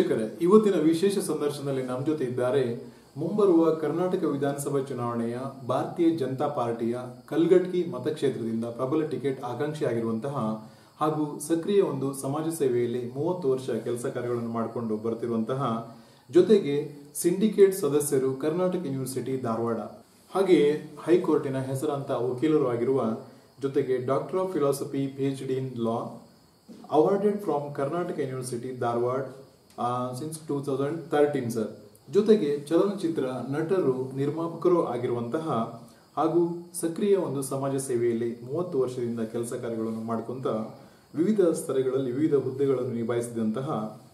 ವೀಕ್ಷಕರೇ ಇವತ್ತಿನ ವಿಶೇಷ ಸಂದರ್ಶನದಲ್ಲಿ ನಮ್ಮ ಜೊತೆ ಇದ್ದಾರೆ ಮುಂಬರುವ ಕರ್ನಾಟಕ ವಿಧಾನಸಭಾ ಚುನಾವಣೆಯ ಭಾರತೀಯ ಜನತಾ ಪಾರ್ಟಿಯ ಕಲ್ಗಟ್ಟಿ ಮತಕ್ಷೇತ್ರದಿಂದ ಪ್ರಬಲ ಟಿಕೆಟ್ ಆಕಾಂಕ್ಷಿಯಾಗಿರುವಂತಹ ಹಾಗೂ ಸಕ್ರಿಯ ಒಂದು ಸಮಾಜ ಸೇವೆಯಲ್ಲಿ ಮೂವತ್ತು ವರ್ಷ ಕೆಲಸ ಕಾರ್ಯಗಳನ್ನು ಮಾಡಿಕೊಂಡು ಬರ್ತಿರುವಂತಹ ಜೊತೆಗೆ ಸಿಂಡಿಕೇಟ್ ಸದಸ್ಯರು ಕರ್ನಾಟಕ ಯೂನಿವರ್ಸಿಟಿ ಧಾರವಾಡ ಹಾಗೆಯೇ ಹೈಕೋರ್ಟಿನ ಹೆಸರಾಂತ ವಕೀಲರು ಆಗಿರುವ ಜೊತೆಗೆ doctor of philosophy P H D in law awarded from Karnataka university Dharwad since two thousand thirteen sir ಜೊತೆಗೆ ಚಲನಚಿತ್ರ ನಟರು ನಿರ್ಮಾಪಕರು ಆಗಿರುವಂತಹ ಹಾಗೂ ಸಕ್ರಿಯ ಒಂದು ಸಮಾಜ ಸೇವೆಯಲ್ಲಿ ಮೂವತ್ತು ವರ್ಷದಿಂದ ಕೆಲಸ ಕಾರ್ಯಗಳನ್ನು ಮಾಡ್ಕೊಂತ ವಿವಿಧ ಸ್ತರಗಳಲ್ಲಿ ವಿವಿಧ ಹುದ್ದೆಗಳನ್ನು ನಿಭಾಯಿಸಿದಂತಹ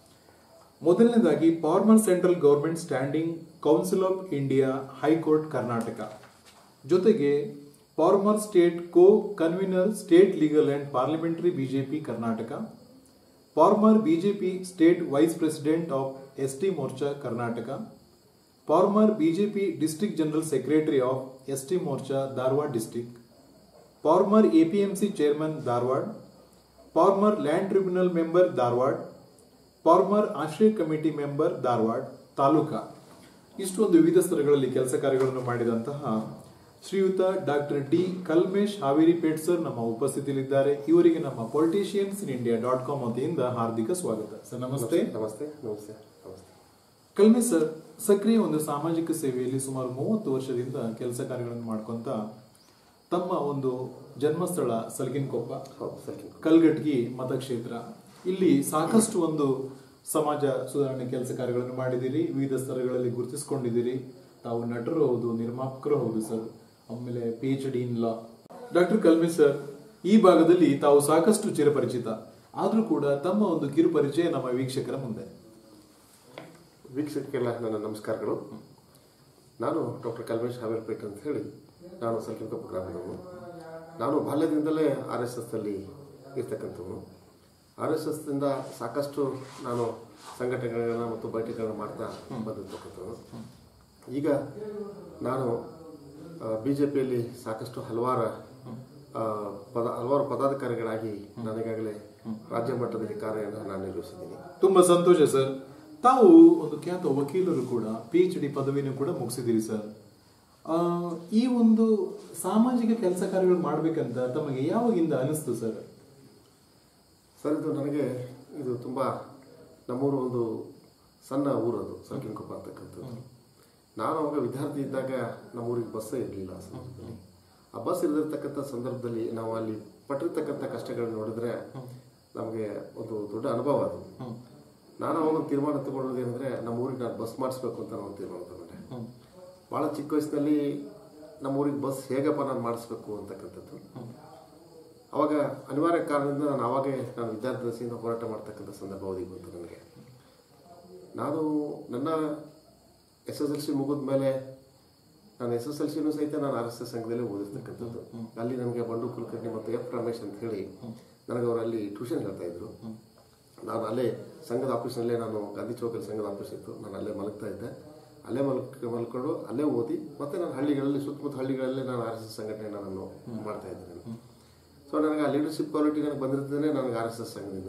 ಮೊದಲನೇದಾಗಿ former central government standing council of India high court Karnataka ಜೊತೆಗೆ former state co convener state legal and parliamentary BJP Karnataka former BJP state vice president of S T Morcha Karnataka former BJP district general secretary of S T Morcha Dharwad district former APMC chairman Dharwad former land tribunal member Dharwad former Ashraya committee member Dharwad taluka ಇಷ್ಟೊಂದು ವಿವಿಧ ಸ್ತರಗಳಲ್ಲಿ ಕೆಲಸ ಕಾರ್ಯಗಳನ್ನು ಮಾಡಿದಂತಹ Shriyut doctor D Kalmesh Haveri Pet sir ನಮ್ಮ ಉಪಸ್ಥಿತಿಯಲ್ಲಿದ್ದಾರೆ ಇವರಿಗೆ ನಮ್ಮ politicians in India dot com ವತಿಯಿಂದ ಹಾರ್ದಿಕ ಸ್ವಾಗತ ಸರ್ ನಮಸ್ತೆ ನಮಸ್ತೆ ನಮಸ್ತೆ ನಮಸ್ತೆ ಕಲ್ಮೇಶ್ ಸರ್ ಸಕ್ರಿಯ ಒಂದು ಸಾಮಾಜಿಕ ಸೇವೆಯಲ್ಲಿ ಸುಮಾರು ಮೂವತ್ತು ವರ್ಷದಿಂದ ಕೆಲಸ ಕಾರ್ಯಗಳನ್ನು ಮಾಡ್ಕೊಂತ ತಮ್ಮ ಒಂದು ಜನ್ಮಸ್ಥಳ ಸಲ್ಗಿನಕೊಪ್ಪ ಹೌದು ಸರಿ ಕಲ್ಗಟ್ಗಿ ಮತಕ್ಷೇತ್ರ ಇಲ್ಲಿ ಸಾಕಷ್ಟು ಒಂದು ಸಮಾಜ ಸುಧಾರಣೆ ಕೆಲಸ ಕಾರ್ಯಗಳನ್ನು ಮಾಡಿದಿರಿ ವಿವಿಧ ಸ್ತರಗಳಲ್ಲಿ ಗುರುತಿಸಿಕೊಂಡಿದ್ದೀರಿ ತಾವು ನಟರು ಹೌದು ನಿರ್ಮಾಪಕರು ಹೌದು ಸರ್ ಆಮೇಲೆ P H D in law doctor ಕಲ್ಮಿ ಸರ್ ಈ ಭಾಗದಲ್ಲಿ ತಾವು ಸಾಕಷ್ಟು ಚಿರಪರಿಚಿತ ಆದ್ರೂ ಕೂಡ ತಮ್ಮ ಒಂದು ಕಿರು ಪರಿಚಯ ನಮ್ಮ ವೀಕ್ಷಕರ ಮುಂದೆ ವೀಕ್ಷಕರಿಗೆಲ್ಲ ನನ್ನ ನಮಸ್ಕಾರಗಳು ನಾನು ಡಾಕ್ಟರ್ ಕಲ್ಮೇಶ್ ಹಾವೇರ್ಪೇಟ್ ಅಂತ ಹೇಳಿ ನಾನು ಸಲ್ಕಿನಕೊಪ್ಪ ಗ್ರಾಮದವನು ನಾನು ಬಾಲ್ಯದಿಂದಲೇ ಆರ್ ಎಸ್ ಎಸ್ನಲ್ಲಿ ಇರ್ತಕ್ಕಂಥವನು ಆರ್ ಎಸ್ ಎಸ್ನಿಂದ ಸಾಕಷ್ಟು ನಾನು ಸಂಘಟನೆಗಳನ್ನ ಮತ್ತು ಬೈಠಕಗಳನ್ನ ಮಾಡ್ತಾ ಬಂದಿರ್ತಕ್ಕಂಥವನು ಈಗ ನಾನು ಬಿ ಜೆ ಪಿಯಲ್ಲಿ ಸಾಕಷ್ಟು ಹಲವಾರು ಆ, ಪದ ಹಲವಾರು ಪದಾಧಿಕಾರಿಗಳಾಗಿ ನಾನೀಗಾಗಲೇ ರಾಜ್ಯ ಮಟ್ಟದಲ್ಲಿ ಕಾರ್ಯವನ್ನು ನಾನು ನಿರ್ವಹಿಸಿದ್ದೀನಿ ತುಂಬಾ ಸಂತೋಷ ಸರ್ ತಾವು ಒಂದು ಖ್ಯಾತ ವಕೀಲರು ಕೂಡ ಪಿ ಎಚ್ ಡಿ ಪದವಿನೂ ಕೂಡ ಮುಗಿಸಿದಿರಿ ಸರ್ ಆ, ಈ ಒಂದು ಸಾಮಾಜಿಕ ಕೆಲಸ ಕಾರ್ಯಗಳು ಮಾಡ್ಬೇಕಂತ ತಮಗೆ ಯಾವಾಗಿಂದ ಅನಿಸ್ತು ಸರ್ ಸರ್ ಇದು ನನಗೆ ಇದು ತುಂಬ ನಮ್ಮೂರು ಒಂದು ಸಣ್ಣ ಊರದು ಸಲ್ಕಿನಕೊಪ್ಪ ಅಂತಕ್ಕಂಥದ್ದು ನಾನು ಅವಾಗ ವಿದ್ಯಾರ್ಥಿ ಇದ್ದಾಗ ನಮ್ಮೂರಿಗೆ ಬಸ್ಸೇ ಇರಲಿಲ್ಲ ಆ ಸಂದರ್ಭದಲ್ಲಿ ಆ ಬಸ್ ಇರದಿರ್ತಕ್ಕಂಥ ಸಂದರ್ಭದಲ್ಲಿ ನಾವು ಅಲ್ಲಿ ಪಟ್ಟಿರ್ತಕ್ಕಂಥ ಕಷ್ಟಗಳನ್ನ ನೋಡಿದ್ರೆ ನಮಗೆ ಒಂದು ದೊಡ್ಡ ಅನುಭವ ಅದು ನಾನು ಅವಾಗ ಒಂದು ತೀರ್ಮಾನ ತಗೊಳ್ಳೋದು ಏನಂದ್ರೆ ನಮ್ಮ ಊರಿಗೆ ನಾನು ಬಸ್ ಮಾಡಿಸ್ಬೇಕು ಅಂತ ನಾನು ತೀರ್ಮಾನ ತಗೊಂಡೆ ಭಾಳ ಚಿಕ್ಕ ವಯಸ್ಸಿನಲ್ಲಿ ನಮ್ಮ ಊರಿಗೆ ಬಸ್ ಹೇಗಪ್ಪ ನಾನು ಮಾಡಿಸ್ಬೇಕು ಅಂತಕ್ಕಂಥದ್ದು ಅವಾಗ ಅನಿವಾರ್ಯ ಕಾರಣದಿಂದ ನಾನು ಅವಾಗೇ ನಾನು ವಿದ್ಯಾರ್ಥಿ ದಶೆಯಿಂದ ಹೋರಾಟ ಮಾಡ್ತಕ್ಕಂಥ ಸಂದರ್ಭ ಒದಗಿ ಬಂತು ನನಗೆ ನಾನು ನನ್ನ ಎಸ್ ಎಸ್ ಎಲ್ ಸಿ ಮುಗಿದ ಮೇಲೆ ನಾನು ಎಸ್ ಎಸ್ ಎಲ್ ಸಿನೂ ಸಹಿತ ನಾನು ಆರ್ ಎಸ್ ಎಸ್ ಸಂಘದಲ್ಲೇ ಓದಿರ್ತಕ್ಕಂಥದ್ದು ಅಲ್ಲಿ ನನಗೆ ಬಂಡು ಕುಲಕರ್ಣಿ ಮತ್ತು ಎಫ್ ರಮೇಶ್ ಅಂತ ಹೇಳಿ ನನಗೆ ಅವರಲ್ಲಿ ಟ್ಯೂಷನ್ ಹೇಳ್ತಾ ಇದ್ರು ನಾನು ಅಲ್ಲೇ ಸಂಘದ ಆಫೀಸ್ನಲ್ಲೇ ನಾನು ಗಾಂಧಿ ಚೌಕಲ್ಲಿ ಸಂಘದ ಆಫೀಸ್ ಇತ್ತು ನಾನು ಅಲ್ಲೇ ಮಲಗ್ತಾ ಇದ್ದೆ ಅಲ್ಲೇ ಮಲ್ಕ ಮಲ್ಕೊಂಡು ಅಲ್ಲೇ ಓದಿ ಮತ್ತೆ ನಾನು ಹಳ್ಳಿಗಳಲ್ಲಿ ಸುತ್ತಮುತ್ತ ಹಳ್ಳಿಗಳಲ್ಲೇ ನಾನು ಆರ್ ಎಸ್ ಎಸ್ ಸಂಘಟನೆ ನಾನು ಮಾಡ್ತಾ ಇದ್ದೆ ನಾನು ಸೊ ನನಗೆ ಆ ಲೀಡರ್ಶಿಪ್ ಕ್ವಾಲಿಟಿ ನನಗೆ ಬಂದಿರ್ತದೆ ನನಗೆ ಆರ್ ಎಸ್ ಎಸ್ ಸಂಘದಿಂದ